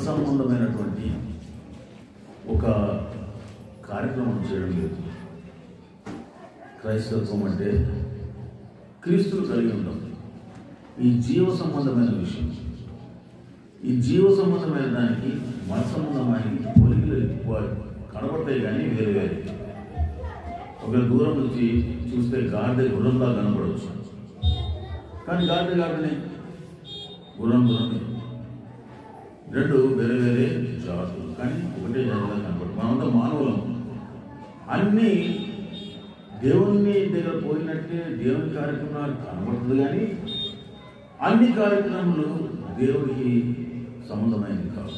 సంబంధమైనటువంటి ఒక కార్యక్రమం చేయడం లేదు క్రైస్తవత్వం అంటే క్రీస్తులు కలిగి ఉంటాం ఈ జీవ సంబంధమైన విషయం ఈ జీవ సంబంధమైన దానికి మన సంబంధమైన పోలికలు ఎక్కువ కనబడతాయి కానీ వేరే వేరే ఒక దూరం నుంచి చూస్తే గాడిద గుర్రంలా కనపడవచ్చు కానీ గాడిద గాడినే గుర్రం గుర్రమే రెండు వేరే వేరే జాతులు కానీ ఒకటే జాతిగా కనపడదు మనంతా మానవులం అన్నీ దేవుని దగ్గర పోయినట్టే దేవుని కార్యక్రమాలు కనబడుతుంది కానీ అన్ని కార్యక్రమాలు దేవుడికి సంబంధమైనది కాదు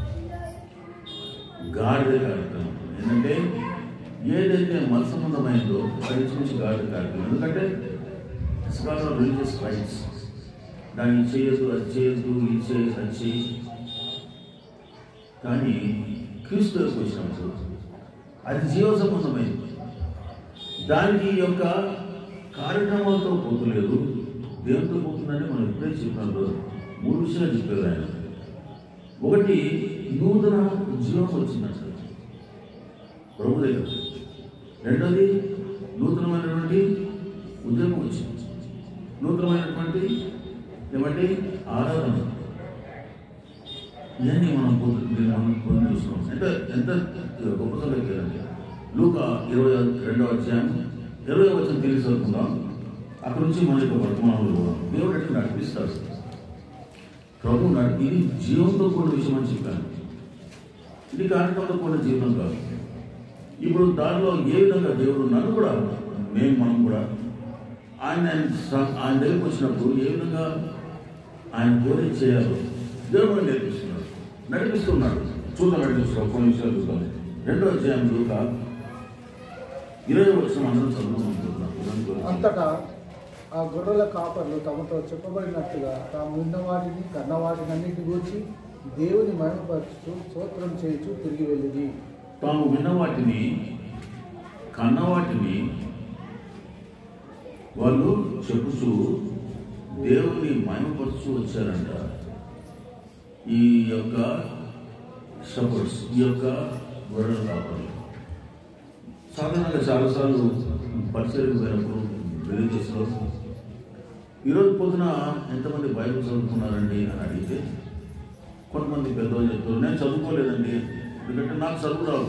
గాడిద కార్యక్రమం ఏంటంటే ఏదైతే మన సంబంధమైందో అది చూసి గాడిద కార్యక్రమం ఎందుకంటే రిలీజియస్ రైట్స్ దాన్ని చేయొద్దు అది చేయొద్దు ఇది చేయొద్దు అది చేయి కానీ క్రీస్తులకు వచ్చినప్పుడు అది జీవ సంబంధమైంది దానికి ఈ యొక్క కార్యక్రమాలతో పోతులేదు దేవునితో పోతుందని మనం ఎప్పుడే చెప్పినప్పుడు మూడు విషయాలు చెప్పారు ఆయన ఒకటి నూతన జీవం వచ్చిందంట ప్రభు దగ్గర రెండోది నూతనమైనటువంటి ఉద్యోగం వచ్చింది నూతనమైనటువంటి ఏమంటే ఆరాధన ఇవన్నీ మనం పొందు- దీన్ని మనం పొంది చూస్తున్నాం ఎంత ఎంత గొప్ప సంగతి లూక ఇరవై రెండవ అధ్యాయం ఇరవై వచ్చిన తెలిసి చదువుకుందాం అక్కడ నుంచి మన యొక్క వర్తమానంలో పోదాం. దేవుడు ఎట్లా నడిపిస్తాడు ప్రభు నడి ఇది జీవంతో కూడిన విషయం అని చెప్పాను ఇది కార్యక్రమంతో కూడిన జీవితం కాదు ఇప్పుడు దానిలో ఏ విధంగా దేవుడు నన్ను కూడా మేము మనం కూడా ఆయన స- ఆయన దగ్గరికి వచ్చినప్పుడు ఏ విధంగా ఆయన కోరి చేయాలో దేవుడు మనకు నేర్పిస్తున్నాడు నడిపిస్తున్నాడు చూద్దాం నడిపిస్తున్నాడు కొన్ని విషయాలు చూద్దాం రెండో అధ్యాయం లూక ఇరవై వచ్చిన అందరం చదువుకుంటున్నాం అంతటా ఆ గొర్రెల కాపర్లు తమతో చెప్పబడినట్టుగా తాము విన్న వాటిని కన్న వాటిని అన్నిటి గురించి దేవుని మహిమపరచుతూ స్తోత్రం చేయుచు తిరిగి వెళ్ళింది తాము విన్న వాటిని కన్న వాటిని వాళ్ళు చెప్పుచూ దేవుని మహిమపరుచు వచ్చారంట ఈ యొక్క షపర్స్ ఈ యొక్క గొర్రెల కాపర్లు సాధారణంగా చాలాసార్లు పరిచయం పోయినప్పుడు రిలీజియస్లో ఈరోజు పొద్దున ఎంతమంది బైబిల్ చదువుకున్నారండి అని అడిగితే కొంతమంది పెద్దవాళ్ళు చెప్తారు నేను చదువుకోలేదండి ఎందుకంటే నాకు చదువు రాదు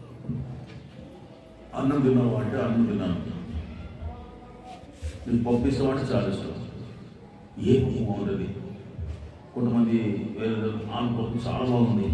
అన్నం తిన్నావు అంటే అన్నం తిన్నాను నీకు పప్పు ఇష్టం అంటే చాలా ఇష్టం ఏ పప్పు బాగుంటుంది కొంతమంది వేరే ఆమె పప్పు చాలా బాగుంది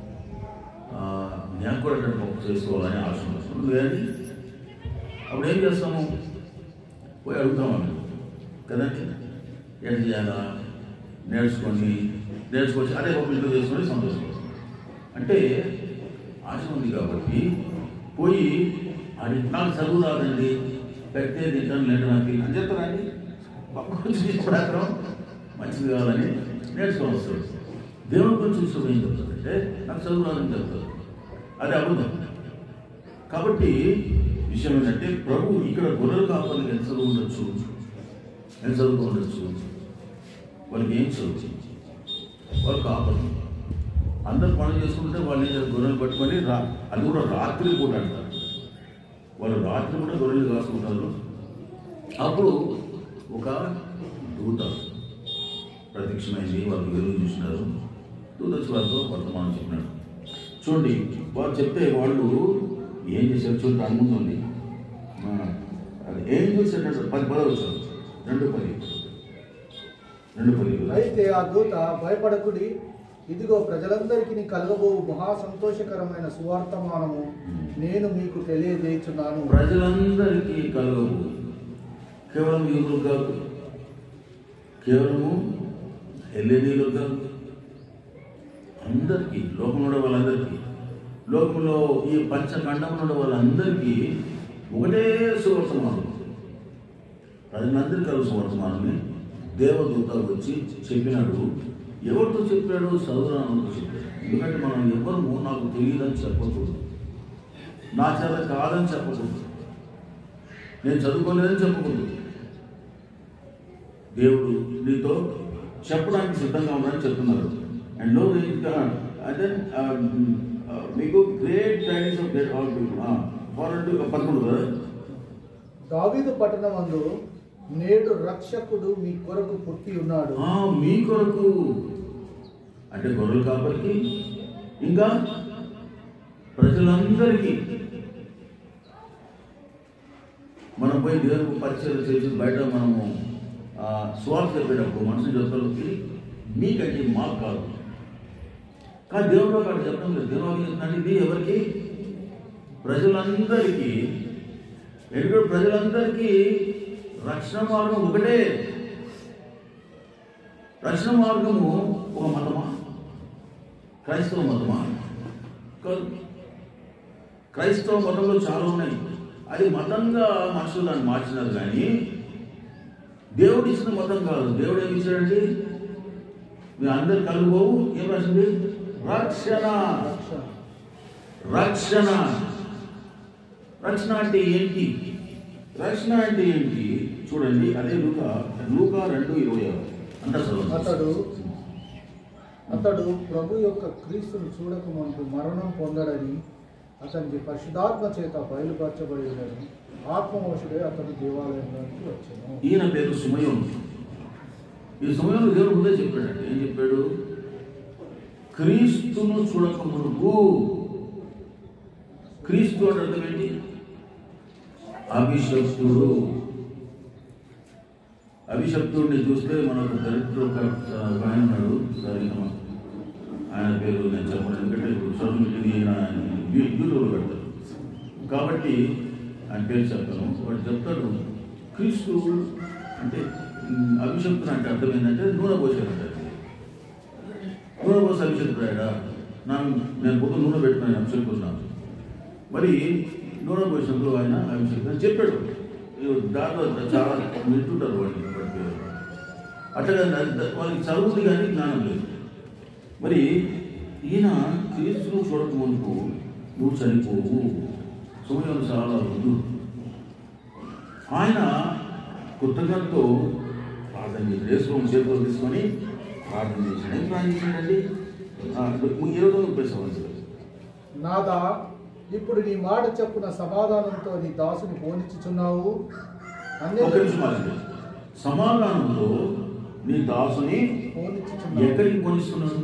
ఆ, నేను కూడా అటువంటి పప్పు చేసుకోవాలని ఆశ ఉంటుంది కానీ అప్పుడు ఏం చేస్తాము పోయి అడుగుతామని కదండి ఏం చేయాలా నేర్చుకొని నేర్చుకొచ్చి అదే పప్పు ఇంట్లో చేసుకొని సంతోషపడతాం అంటే ఆశ ఉంది కాబట్టి పోయి అది నాకు చదువు రాదండి పెడితే తింటాను లేదు నాకు అని చెప్తారండి పప్పు గురించి మాత్రం మంచిది కావాలని నేర్చుకొని వస్తాడు దేవుని గురించి చూసినప్పుడు ఏం చెప్తాడంటే నాకు చదువు రాదని చెప్తాడు అది అబద్ధం కాబట్టి విషయం ఏంటంటే ప్రభు ఇక్కడ గొర్రెలు కాపాలని ఎంత చదువు ఉండొచ్చు ఎంత చదువుకో ఉండొచ్చు వాళ్ళకి ఏం చదువు వాళ్ళు కాపరు అందరు పనులు చేసుకుంటే వాళ్ళు ఏం చేస్తారు? గొర్రెలు పట్టుకొని రా అది కూడా రాత్రి పూట అంటారు వాళ్ళు రాత్రి కూడా గొర్రెలు కాసుకుంటారు అప్పుడు ఒక దూత ప్రత్యక్షమైంది వాళ్ళు వెలుగు చూసినారు దూత వచ్చి వాళ్ళతో వర్తమానం చెప్పినాడు చూడండి వాళ్ళు చెప్తే వాళ్ళు ఏం చేశారు చూడండి దాని ముందు ఉంది ఆ, అది ఏం చూసాడు పది పదవి వచ్చారు రెండు పది రెండు పది అయితే ఆ దూత భయపడకుడి ఇదిగో ప్రజలందరికీ కలగబో మహా సంతోషకరమైన సువార్తమానము నేను మీకు తెలియజేయుచున్నాను ప్రజలందరికీ కలగవు కేవలం యూదులు కాదు కేవలము ఎల్ఏడీలు కాదు అందరికీ లోకంలో ఉండే వాళ్ళందరికీ లోకంలో ఈ పంచఖండంలో ఉండే వాళ్ళందరికీ ఒకటే సువర్తమానం ప్రజలందరికీ కలుగు సువర్తమానమే దేవదూత వచ్చి చెప్పినాడు ఎవరితో చెప్పాడు చదువురానంతో చెప్పాడు ఎందుకంటే మనం ఎవరు నాకు తెలియదని చెప్పకూడదు నా చేత కాదని చెప్పకూడదు నేను చదువుకోలేదని చెప్పకూడదు దేవుడు నీతో చెప్పడానికి సిద్ధంగా ఉన్నాడని చెప్తున్నారు అండ్ లో ఇంకా అండ్ దెన్ మీకు great trainings of great all people foreign పదకొండు కదా దావీదు పట్టణమందు నేడు రక్షకుడు మీ కొరకు పుట్టి ఉన్నాడు ఆ, మీ కొరకు అంటే గొర్రెల కాపరికి ఇంకా ప్రజలందరికీ మనం పోయి దేవునికి పరిచయం చేసి బయట మనము ఆ, స్వార్థ చెప్పేటప్పుడు మనుషులు చెప్తారు ఇది మీకంటే మాకు కాదు కానీ దేవుడు అక్కడ చెప్పడం లేదు దేవుడు చెప్తున్నాడు ఇది ఎవరికి ప్రజలందరికీ ఎందుకంటే ప్రజలందరికీ రక్షణ మార్గం ఒకటే రక్షణ మార్గము ఒక మతమా క్రైస్తవ మతమా కాదు క్రైస్తవ మతంలో చాలా ఉన్నాయి అది మతంగా మనుషులు దాన్ని మార్చినారు కానీ దేవుడు ఇచ్చిన మతం కాదు దేవుడు ఏమి ఇచ్చాడండి మీ అందరు కలుగుపోవు ఏం రాసింది రక్షణ రక్షణ రక్షణ రక్షణ అంటే ఏంటి రక్షణ అంటే ఏంటి చూడండి అదే లూక లూక రెండు ఇరవై ఆరు అంటే చదవండి. అతడు అతడు ప్రభు యొక్క క్రీస్తును చూడక ముందు మరణం పొందడని అతనికి పరిశుధాత్మ చేత బయలుపరచబడి ఉన్నది ఆత్మవశుడే అతడు దేవాలయంలోకి వచ్చాను ఈయన పేరు సుమయోను ఈ సుమయోను దేవుడు ముందే చెప్పాడంటే ఏం చెప్పాడు క్రీస్తును చూడక మునుపు క్రీస్తు అంటే అర్థం ఏంటి అభిషక్తుడు అభిషక్తుడిని చూస్తే మనకు దరిద్ర ఒక ఒక ఆయన ఉన్నాడు సరిగ్గా ఆయన పేరు నేను చెప్పను ఎందుకంటే ఇప్పుడు సోషల్ మీడియా ఆయన యూ- యూట్యూబ్లో పెడతారు కాబట్టి ఆయన పేరు చెప్తాను వాడు చెప్తాడు క్రీస్తు అంటే ఉమ్, అభిషక్తుడు అంటే అర్థం ఏంటంటే నూనె పోసాడంట నూనె పోసి అభిషక్తుడాడా నా నేను పొద్దు నూనె పెట్టుకున్నాను అభిషక్తున్నాను మరి నూనె పోసినప్పుడు ఆయన అభిషేకం అని చెప్పాడు ఇవి దాంట్లో చాలా వింటుంటారు వాడిని వాడి పేరు అట్లా వాళ్ళకి చదువుతుంది కానీ జ్ఞానం లేదు మరి ఈయన క్రీస్తును చూడక మునుపు నువ్వు చనిపోవు సమయం చాలా వద్దు ఆయన కృతజ్ఞతతో ప్రార్థన చేశాడు యేసుప్రభు చేతిలో తీసుకొని ప్రార్థన చేశాడు ఏం ప్రార్థన చేశాడండి ఆ, ఇరవై ముప్పై సంవత్సరాలు నాదా ఇప్పుడు నీ మాట చెప్పున సమాధానంతో నీ దాసుని పోనిచ్చుచున్నావు అన్ని ఒక నిమిషం ఆగండి. సమాధానంతో నీ దాసుని పోనిచ్చుచున్నావు ఎక్కడికి పోనిస్తున్నాడు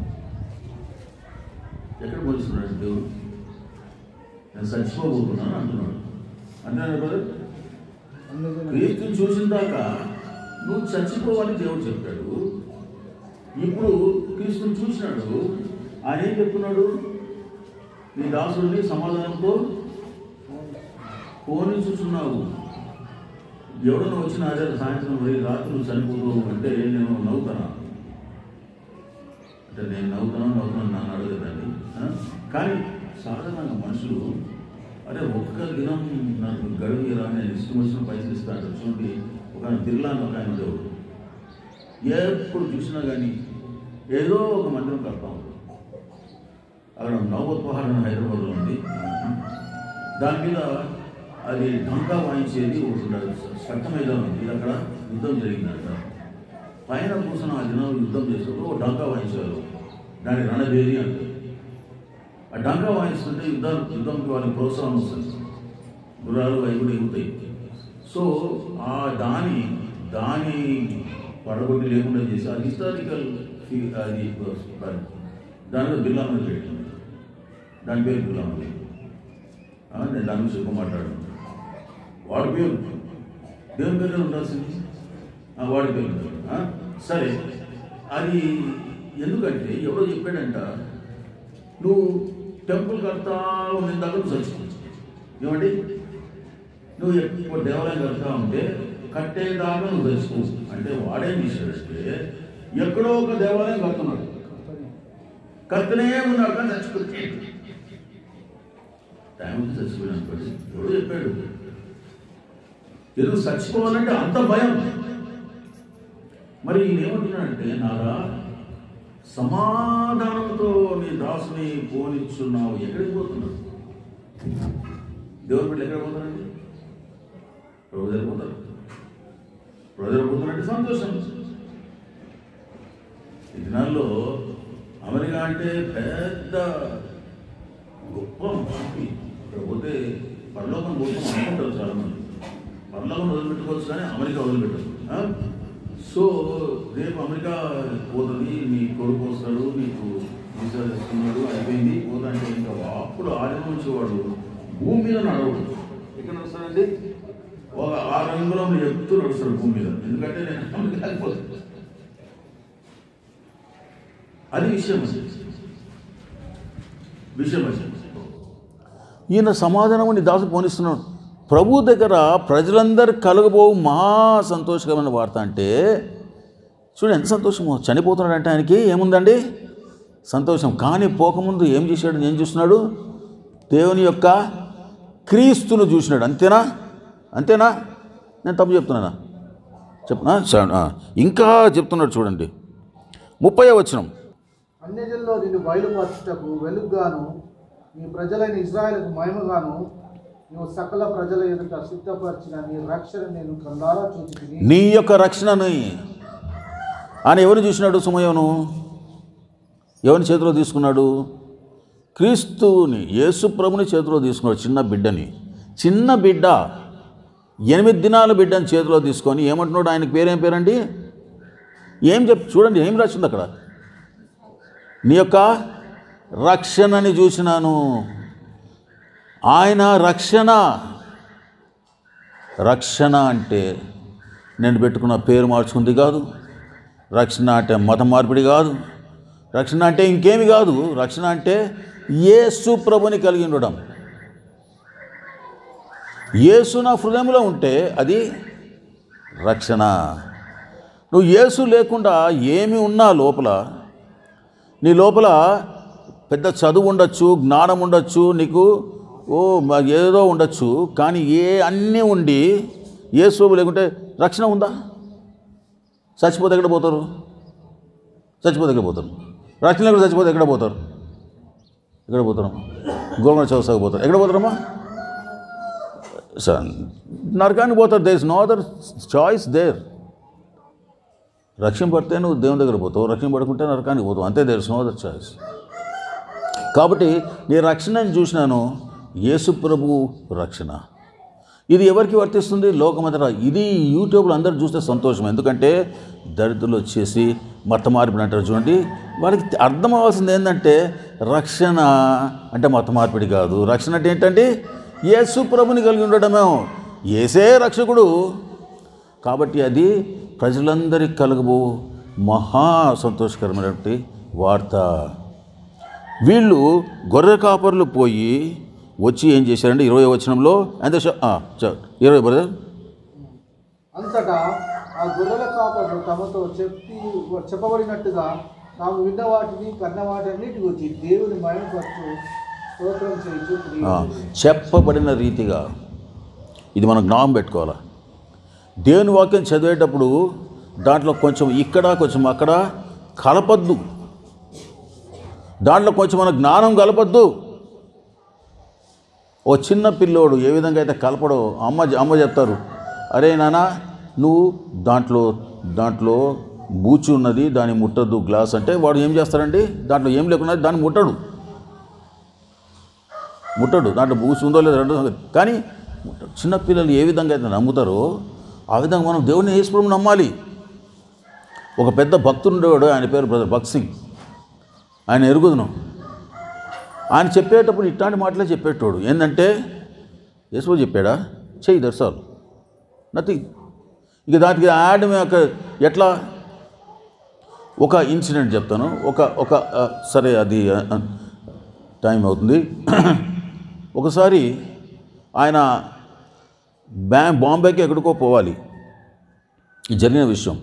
ఎక్కడ పోనిస్తున్నాడు దేవుడు నేను చచ్చిపోబోతున్నాను అంటున్నాడు అంటున్నాడు బ్రదర్ అన్ని జనులు క్రీస్తుని చూసిన దాకా నువ్వు చచ్చిపోవని దేవుడు చెప్పాడు ఇప్పుడు క్రీస్తుని చూసినాడు ఆయన ఏం చెప్తున్నాడు నీ దాసుడిని సమాధానంతో పోనించుచున్నావు ఎవడన్నా వచ్చిన అదే సాయంత్రం పోయి రాత్రి నువ్వు చనిపోతావు అంటే నేను నవ్వుతానా అంటే నేను నవ్వుతాను నవ్వుతాను నన్ను అడగదండి ఆ? కానీ సాధారణంగా మనుషులు అరే ఒక్క దినం నాకు గడువు నేను ఇష్టం వచ్చిన పైసలు ఇస్తాడు చూడండి ఒక బిర్లాని ఒక ఆయన ఉండేవాడు ఎప్పుడు చూసినా కానీ ఏదో ఒక మందిరం కడతాం అక్కడ నవోత్ పహాడ్ అని హైదరాబాద్లో ఉంది దాని మీద అది ఢంకా వాయించేది ఒకటి ఉండదు చట్ట మైదానం ఉంది ఇది అక్కడ యుద్ధం జరిగిందంట పైన కూర్చొని ఆ దినం యుద్ధం చేసినప్పుడు ఒక డంకా వాయించారు దాని రణభేరి అంటారు ఆ డంకా వాయిస్తుంటే యుద్ధం యుద్ధంకి వాళ్ళకి ప్రోత్సాహం వస్తుంది గుర్రాలు అవి కూడా ఎగుతాయి సో ఆ దాని దాని పడగొట్టి లేకుండా చేసి అది హిస్టారికల్ అది దాని మీద బిల్లామని పెట్టింది దాని పేరు బిల్లామని నేను దాని గురించి ఎక్కువ మాట్లాడను వాడి పేరు దేవుని పేరు ఉండాల్సింది ఆ, వాడి పేరు ఉంటుంది. ఆ? సరే అది ఎందుకంటే ఎవడో చెప్పాడంట నువ్వు టెంపుల్ కడతా ఉన్న దాకా నువ్వు చచ్చిపో ఏమండి నువ్వు ఎక్కువ దేవాలయం కడతా ఉంటే కట్టేదాకా నువ్వు చచ్చిపో అంటే వాడేం చేశాడంటే ఎక్కడో ఒక దేవాలయం కడుతున్నాడు కడుతూనే ఉన్నాడు కానీ చచ్చిపోతే టైంకి చచ్చిపోయాడు అనుకోండి ఎవడో చెప్పాడు ఎందుకు చచ్చిపోవాలంటే అంత భయం మరి ఈయన ఏమంటున్నాడంటే నారా సమాధానంతో నీ దాసుని పోనిచ్చున్నావు ఎక్కడికి పోతున్నాడు దేవుని బిడ్డలు ఎక్కడ పోతారండి ప్రభు దగ్గర పోతారు ప్రభు దగ్గర పోతున్నారంటే సంతోషం ఈ దినాల్లో అమెరికా అంటే పెద్ద గొప్ప మార్పి ఇక్కడ పోతే పరలోకం కోసం అనుకుంటారు చాలా మంది పరలోకం వదిలిపెట్టుకోవచ్చు కానీ అమెరికా వదిలిపెట్టరు ఆ? సో రేపు అమెరికా పోతుంది మీ కొడుకు వస్తాడు నీకు వీసా ఇస్తున్నాడు అయిపోయింది పోదంటే ఇంకా అప్పుడు ఆడిన నుంచి వాడు భూమి మీద నడవడు ఎక్కడ నడుస్తాడండి ఒక ఆరు అంగుళం ఎత్తు నడుస్తాడు భూమి మీద ఎందుకంటే నేను అమెరికాకి పోతాను అది విషయం అది. విషయం అది ఈయన సమాధానం దాసు పోనిస్తున్నాడు ప్రభు దగ్గర ప్రజలందరూ కలగబో మహా సంతోషకరమైన వార్త అంటే చూడు ఎంత సంతోషమో చనిపోతున్నాడు అంటే ఆయనకి ఏముందండి సంతోషం కానీ పోకముందు ఏం చేశాడు ఏం చూస్తున్నాడు దేవుని యొక్క క్రీస్తును చూసినాడు అంతేనా అంతేనా నేను తప్పు చెప్తున్నానా చెప్పనా సరే, ఆ. ఇంకా చెప్తున్నాడు చూడండి ముప్పై వచనం అన్యజనుల్లో నిన్ను బయలుపరచుటకు వెలుగుగాను నీ ప్రజలైన ఇజ్రాయెల్కు మహిమగాను నువ్వు సకల ప్రజల ఎదుట సిద్ధపరిచిన నీ రక్షణ నేను కళ్ళారా చూచి నీ యొక్క రక్షణని ఆయన ఎవరిని చూసినాడు సుమయోను ఎవరిని చేతిలో తీసుకున్నాడు క్రీస్తుని యేసు ప్రభుని చేతిలో తీసుకున్నాడు చిన్న బిడ్డని చిన్న బిడ్డ ఎనిమిది దినాల బిడ్డని చేతిలో తీసుకొని ఏమంటున్నాడు ఆయనకి పేరేం పేరండి ఏం చెప్ చూడండి ఏం రాసింది అక్కడ నీ యొక్క రక్షణని చూసినాను ఆయన రక్షణ రక్షణ అంటే నేను పెట్టుకున్న పేరు మార్చుకుంది కాదు రక్షణ అంటే మత మార్పిడి కాదు రక్షణ అంటే ఇంకేమి కాదు రక్షణ అంటే యేసు ప్రభుని కలిగి ఉండడం యేసు నా హృదయంలో ఉంటే అది రక్షణ నువ్వు యేసు లేకుండా ఏమి ఉన్నా లోపల నీ లోపల పెద్ద చదువు ఉండొచ్చు జ్ఞానం ఉండొచ్చు నీకు ఓ మ- ఏదో ఉండొచ్చు కానీ ఏ అన్నీ ఉండి ఏ శోభ లేకుంటే రక్షణ ఉందా చచ్చిపోతే ఎక్కడ పోతారు చచ్చిపోతే ఎక్కడ పోతారు రక్షణ లేకుండా చచ్చిపోతే ఎక్కడ పోతారు ఎక్కడ పోతారమ్మా గోల్కొండ చౌసాకు పోతారు ఎక్కడ పోతారమ్మా స- నరకానికి పోతారు there is no other choice there రక్షింపడితే నువ్వు దేవుని దగ్గర పోతావు రక్షింపడుకుంటే నరకానికి పోతావు అంతే there is no other choice కాబట్టి నీ రక్షణని చూసినాను యేసు ప్రభు రక్షణ ఇది ఎవరికి వర్తిస్తుంది లోకమంతటా ఇది యూట్యూబ్లో అందరూ చూస్తే సంతోషం ఎందుకంటే దరిద్రులు వచ్చేసి మత మార్పిడి అంటారు చూడండి వాళ్ళకి అర్థం అవ్వాల్సింది ఏంటంటే రక్షణ అంటే మత మార్పిడి కాదు రక్షణ అంటే ఏంటంటే యేసు ప్రభుని కలిగి ఉండడమే ఏసే రక్షకుడు కాబట్టి అది ప్రజలందరికీ కలగబో మహా సంతోషకరమైనటువంటి వార్త వీళ్ళు గొర్రె కాపర్లు పోయి వచ్చి ఏం చేశారంటే ఇరవై వచనంలో అంతే ష- ఆ, చ- ఇరవై బ్రదర్ అంతటా ఆ గొర్రెల కాపర్లు తమతో చెప్పి చెప్పబడినట్టుగా తాము విన్న వాటిని కన్న వాటన్నిటి వచ్చి దేవుని మయంపరచు స్తోత్రం చేయించు ఆ, చెప్పబడిన రీతిగా ఇది మనం జ్ఞాపం పెట్టుకోవాలి దేవుని వాక్యం చదివేటప్పుడు దాంట్లో కొంచెం ఇక్కడ కొంచెం అక్కడ కలపద్దు దాంట్లో కొంచెం మన జ్ఞానం కలపద్దు ఓ చిన్న పిల్లోడు ఏ విధంగా అయితే కలపడో అమ్మ అమ్మ చెప్తారు అరే నాన్న నువ్వు దాంట్లో దాంట్లో బూచి ఉన్నది దాన్ని ముట్టద్దు గ్లాస్ అంటే వాడు ఏం చేస్తాడండి దాంట్లో ఏం లేకున్నా దాన్ని ముట్టడు ముట్టడు దాంట్లో బూసి ఉందో లేదో రెండో సంగతి కానీ ముట్టడు. చిన్నపిల్లలు ఏ విధంగా అయితే నమ్ముతారో ఆ విధంగా మనం దేవుని యేసుప్రభు నమ్మాలి ఒక పెద్ద భక్తుడు ఉండేవాడు ఆయన పేరు బ్రదర్ భక్త్ సింగ్ ఆయన ఎరుగుదును ఆయన చెప్పేటప్పుడు ఇట్లాంటి మాటలే చెప్పేటోడు ఏంటంటే యేసు చెప్పాడా చెయ్యి దర్శాలు నథింగ్ ఇక దానికి యాడ్ యొక్క ఎట్లా ఒక ఇన్సిడెంట్ చెప్తాను ఒక ఒక ఆ, సరే అది ఆ, ఆ, టైం అవుతుంది ఒకసారి ఆయన బ్యా బాంబేకి ఎక్కడికో పోవాలి ఇది జరిగిన విషయం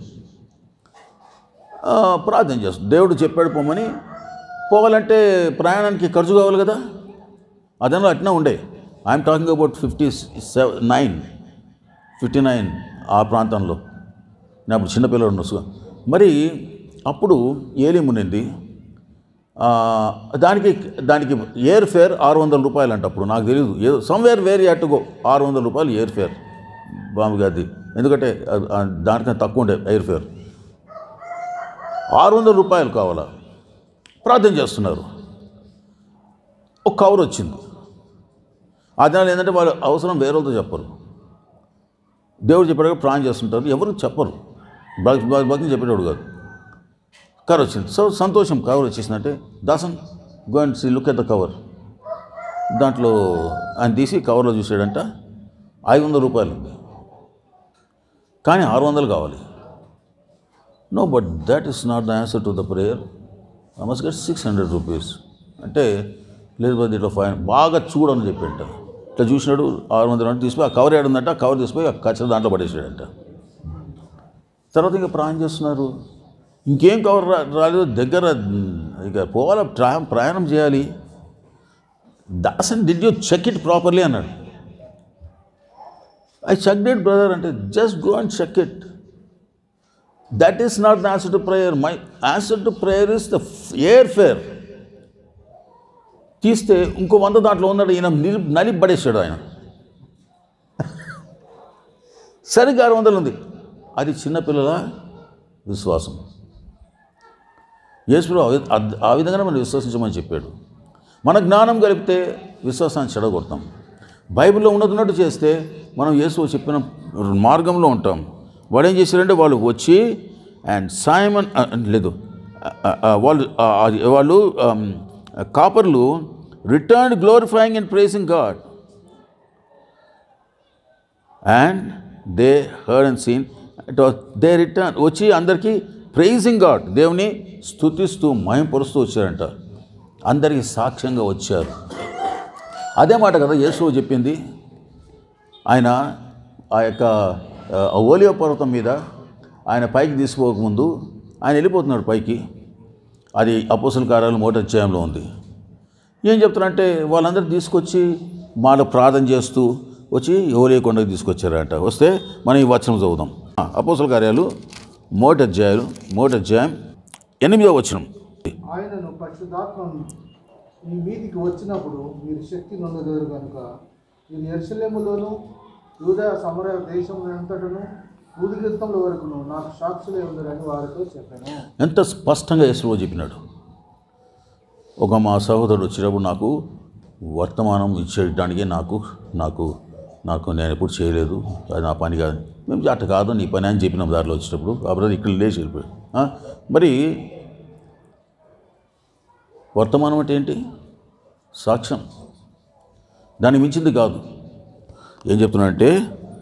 ఆ, ప్రార్థన చేస్తాం దేవుడు చెప్పాడు పోమని పోవాలంటే ప్రయాణానికి ఖర్చు కావాలి కదా అదనలో అట్నే ఉండే I'm talking about fifty seven nine fifty nine ఆ ప్రాంతంలో నేను అప్పుడు చిన్నపిల్లడు ఉన్నాను మరి అప్పుడు ఏలిం ఉన్నింది ఆ, దానికి దానికి ఎయిర్ ఫేర్ ఆరు వందల రూపాయలు అంట అప్పుడు నాకు తెలియదు ఏదో సమ్వేర్ వేర్ యాట్ గో ఆరు వందల రూపాయలు ఎయిర్ ఫేర్ బాంబు గది ఎందుకంటే అది- ఆ, దానికన్నా తక్కువ ఉండే ఎయిర్ ఫేర్ ఆరు వందల రూపాయలు కావాలా ప్రార్థన చేస్తున్నారు ఒక కవర్ వచ్చింది ఆ దినాలు ఏంటంటే వాళ్ళు అవసరం వేరే వాళ్ళతో చెప్పరు దేవుడు చెప్పాడు ప్రాణం చేస్తుంటారు ఎవరు చెప్పరు భక్తి భక్తిని చెప్పేటోడు కాదు కవర్ వచ్చింది సో సంతోషం కవర్ వచ్చేసిందంటే Dasan go and see look at the cover దాంట్లో ఆయన తీసి కవర్లో చూసాడంట ఐదు వందల రూపాయలు ఉంది కానీ ఆరు వందలు కావాలి no but that is not the answer to the prayer I must get six hundred rupees అంటే లేదు బట్ ఇట్లా ఫైన్ బాగా చూడని చెప్పాడంట ఇట్లా చూసినాడు ఆరు వందలు అంటే తీసిపోయి ఆ కవర్ ఏడుందంట ఆ కవర్ తీసిపోయి ఆ కచ్చర దాంట్లో పడేసాడంట తర్వాత ఇంకా ప్రయాణం చేస్తున్నారు ఇంకేం కవర్ రా రాలేదు దగ్గర ఇక పోవాలి ట్రా- ప్రయాణం చేయాలి Dasan did you check it properly అన్నాడు ఐ చెక్ ఇట్ బ్రదర్ అంటే just go and check it that is not the answer to prayer my answer to prayer is the air fare తీస్తే ఇంకో వంద దాంట్లో ఉన్నాడు ఈయన నిలి నలిపి పడేసాడు ఆయన సరిగ్గా ఆరు వందలు ఉంది అది చిన్నపిల్లల విశ్వాసం యేసుడు ఆ విధంగానే మనం విశ్వసించమని చెప్పాడు మన జ్ఞానం కలిపితే విశ్వాసాన్ని చెడగొడతాం బైబిల్లో ఉన్నది ఉన్నట్టు చేస్తే మనం యేసు చెప్పిన మార్గంలో ఉంటాం వాడు ఏం చేశారంటే వాళ్ళు వచ్చి అండ్ సాయమన్ ఆ, లేదు ఆ, ఆ, ఆ, వాళ్ళు ఆ, ఆ, వాళ్ళు ఆమ్, కాపర్లు return glorifying and praising God and they heard and seen it was they return వచ్చి అందరికీ ప్రైజింగ్ గాడ్ దేవుని స్థుతిస్తూ మయంపరుస్తూ వచ్చారంట అందరికీ సాక్ష్యంగా వచ్చారు అదే మాట కదా యేసు చెప్పింది ఆయన ఆ యొక్క ఆ, ఓలియో పర్వతం మీద ఆయన పైకి తీసుకోకముందు ఆయన వెళ్ళిపోతున్నాడు పైకి అది అపోసల కార్యాలు మోటార్ అధ్యాయంలో ఉంది ఏం చెప్తారంటే వాళ్ళందరూ తీసుకొచ్చి మాలో ప్రార్థన చేస్తూ వచ్చి ఓలియ కొండకు తీసుకొచ్చారంట వస్తే మనం ఈ వచనం చదువుదాం అపోసల కార్యాలు మోటి అధ్యాయాలు మోటి అధ్యాయం ఎనిమిదో వచనం ఆయనను పరిశుద్ధాత్మ మీ మీదికి వచ్చినప్పుడు మీరు శక్తి నొందగలరు కనుక మీరు ఎరుసలేములోను యూదా సమర దేశంలో అంతటను ఊదిగీతంలో వరకును నాకు సాక్షులే ఉందరని వారితో చెప్పాను ఎంత స్పష్టంగా యేసులో చెప్పినాడు ఒక మా సహోదరుడు వచ్చినప్పుడు నాకు వర్తమానం ఇచ్చేయడానికి నాకు నాకు నాకు నేను ఎప్పుడు చేయలేదు అది నా పని కాదు మేము అట్ట కాదు నీ పని అని చెప్పినాం దారిలో వచ్చేటప్పుడు ఆ బ్రదర్ ఇక్కడ లేచి వెళ్ళిపోయాడు ఆ, మరి వర్తమానం అంటే ఏంటి సాక్ష్యం దానికి మించింది కాదు ఏం చెప్తున్నానంటే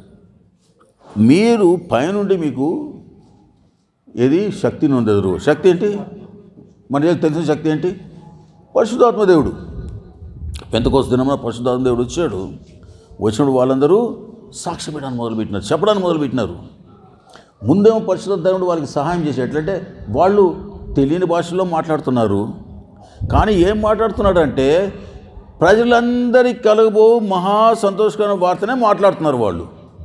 మీరు పైనుండి మీకు ఏది శక్తి నుండెదురు శక్తి ఏంటి మనకి తెలిసిన శక్తి ఏంటి పరిశుద్ధాత్మ దేవుడు పెంతకోస దినమున పరిశుద్ధాత్మ దేవుడు వచ్చాడు వచ్చినప్పుడు వాళ్ళందరూ సాక్ష్యం పెట్టడానికి మొదలుపెట్టినారు చెప్పడానికి మొదలుపెట్టినారు ముందేమో పరిశుద్ధ దేవుడు వాళ్ళకి సహాయం చేసి ఎట్లంటే వాళ్ళు తెలియని భాషలో మాట్లాడుతున్నారు కానీ ఏం మాట్లాడుతున్నాడు అంటే ప్రజలందరికీ కలగబో మహా సంతోషకరమైన వార్తనే మాట్లాడుతున్నారు వాళ్ళు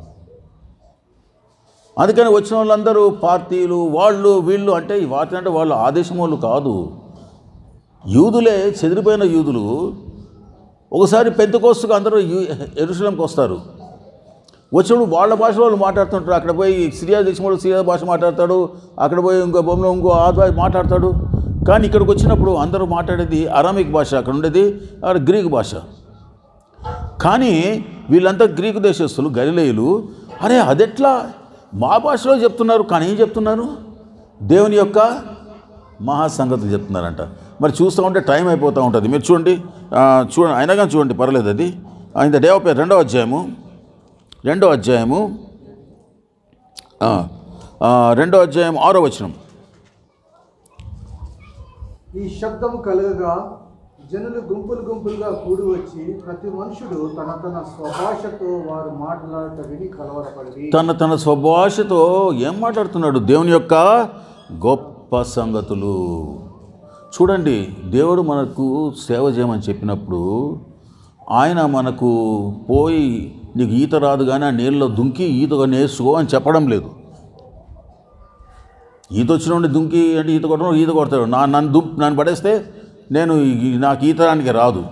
అందుకని వచ్చిన వాళ్ళందరూ పార్టీలు వాళ్ళు వీళ్ళు అంటే ఈ వార్త అంటే వాళ్ళు ఆదేశం వాళ్ళు కాదు యూదులే చెదిరిపోయిన యూదులు ఒకసారి పెంతకోస్తుకు అందరూ యూ- ఎరుసలంకి వస్తారు వచ్చినప్పుడు వాళ్ళ భాష వాళ్ళు మాట్లాడుతుంటారు అక్కడ పోయి సిరియా దేశం వాడు సిరియా భాష మాట్లాడతాడు అక్కడ పోయి ఇంకో బొమ్మలో ఇంకో ఆ భాష మాట్లాడతాడు కానీ ఇక్కడికి వచ్చినప్పుడు అందరూ మాట్లాడేది అరామిక్ భాష అక్కడ ఉండేది అక్కడ గ్రీక్ భాష కానీ వీళ్ళంతా గ్రీకు దేశస్తులు గలిలేయులు అరే అదెట్లా మా భాషలో చెప్తున్నారు కానీ ఏం చెప్తున్నారు దేవుని యొక్క మహాసంగతులు చెప్తున్నారంట మరి చూస్తూ ఉంటే టైం అయిపోతూ ఉంటుంది మీరు చూడండి ఆ, చూడండి అయినా కానీ చూడండి పర్లేదు అది ఆయన దేవ పేరు రెండో అధ్యాయము రెండో అధ్యాయము ఆ, ఆ, రెండో అధ్యాయం ఆరో వచనం ఈ శబ్దము కలగగా జనులు గుంపులు గుంపులుగా కూడి వచ్చి ప్రతి మనుషుడు తన తన స్వభాషతో వారు మాట్లాడట విని కలవరపడి తన తన స్వభాషతో ఏం మాట్లాడుతున్నాడు దేవుని యొక్క గొప్ప సంగతులు చూడండి దేవుడు మనకు సేవ చేయమని చెప్పినప్పుడు ఆయన మనకు పోయి నీకు ఈత రాదు కానీ ఆ నీళ్ళలో దుంకి ఈతగా నేర్చుకో అని చెప్పడం లేదు ఈత వచ్చిన దుంకి అంటే ఈత కొట్టడం ఈత కొడతాడు నా నన్ను దుం నన్ను పడేస్తే నేను ఈ- నాకు ఈతడానికి రాదు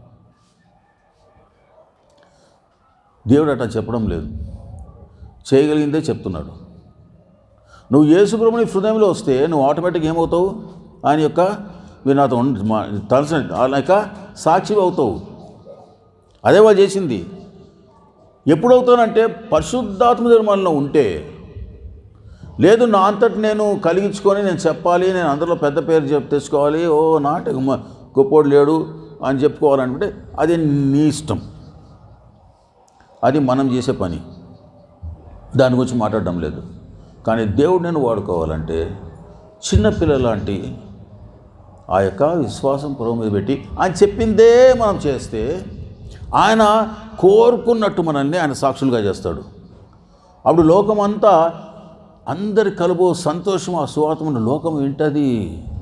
దేవుడు అట్లా చెప్పడం లేదు చేయగలిగిందే చెప్తున్నాడు నువ్వు యేసుప్రభుని హృదయంలో వస్తే నువ్వు ఆటోమేటిక్ ఏమవుతావు ఆయన యొక్క మీరు నాతో ఉండి మా తలసిన అలాక సాక్షి అవుతావు అదే వాళ్ళు చేసింది ఎప్పుడవుతానంటే పరిశుద్ధాత్మ దేవుడు మనలో ఉంటే లేదు నా అంతటి నేను కలిగించుకొని నేను చెప్పాలి నేను అందరిలో పెద్ద పేరు చెప్పి తెచ్చుకోవాలి ఓ నాట గొప్పోడు లేడు అని చెప్పుకోవాలంటే అది నీ ఇష్టం అది మనం చేసే పని దాని గురించి మాట్లాడడం లేదు కానీ దేవుడు నేను వాడుకోవాలంటే చిన్నపిల్లల లాంటి ఆ యొక్క విశ్వాసం పొరవ మీద పెట్టి ఆయన చెప్పిందే మనం చేస్తే ఆయన కోరుకున్నట్టు మనల్ని ఆయన సాక్షులుగా చేస్తాడు అప్పుడు లోకమంతా అందరి కలుపు సంతోషం ఆ సువార్తమైన లోకం వింటది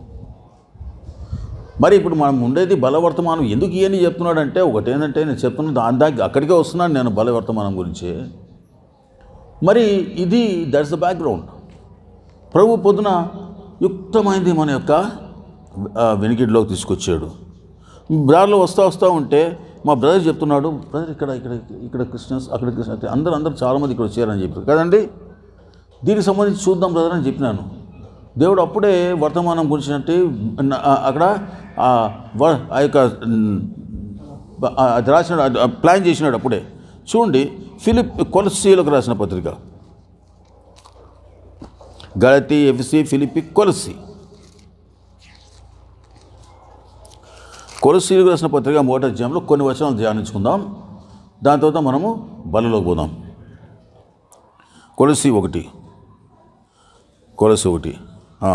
మరి ఇప్పుడు మనం ఉండేది బలవర్తమానం ఎందుకు ఇవన్నీ చెప్తున్నాడంటే ఒకటి ఏంటంటే నేను చెప్తున్న దాని దాకా అక్కడికే వస్తున్నాను నేను బలవర్తమానం గురించి మరి ఇది దట్స్ ద బ్యాక్గ్రౌండ్ ప్రభు పొద్దున యుక్తమైనది మన యొక్క ఆ, వెనికిడిలోకి తీసుకొచ్చాడు దారిలో వస్తూ వస్తూ ఉంటే మా బ్రదర్ చెప్తున్నాడు బ్రదర్ ఇక్కడ ఇక్కడ ఇక్కడ క్రిస్టియన్స్ అక్కడ క్రిస్టియన్స్ అందరూ అందరూ చాలామంది ఇక్కడ వచ్చారని చెప్పారు కదండి దీనికి సంబంధించి చూద్దాం బ్రదర్ అని చెప్పినాను దేవుడు అప్పుడే వర్తమానం గురించినట్టు న- ఆ- అక్కడ ఆ వ- ఆ యొక్క మ్, ఆ అది రాసిన ఆ ప్లాన్ చేసినాడు అప్పుడే చూడండి ఫిలిప్ కొలసీలకు రాసిన పత్రిక గళతి ఎఫ్సి ఫిలిపి కొలసి కొలసీలకు రాసిన పత్రిక మొదటి అధ్యాయంలో కొన్ని వచనాలు ధ్యానించుకుందాం దాని తర్వాత మనము బలలోకి పోదాం కొలసి ఒకటి కొలసి ఒకటి ఆ.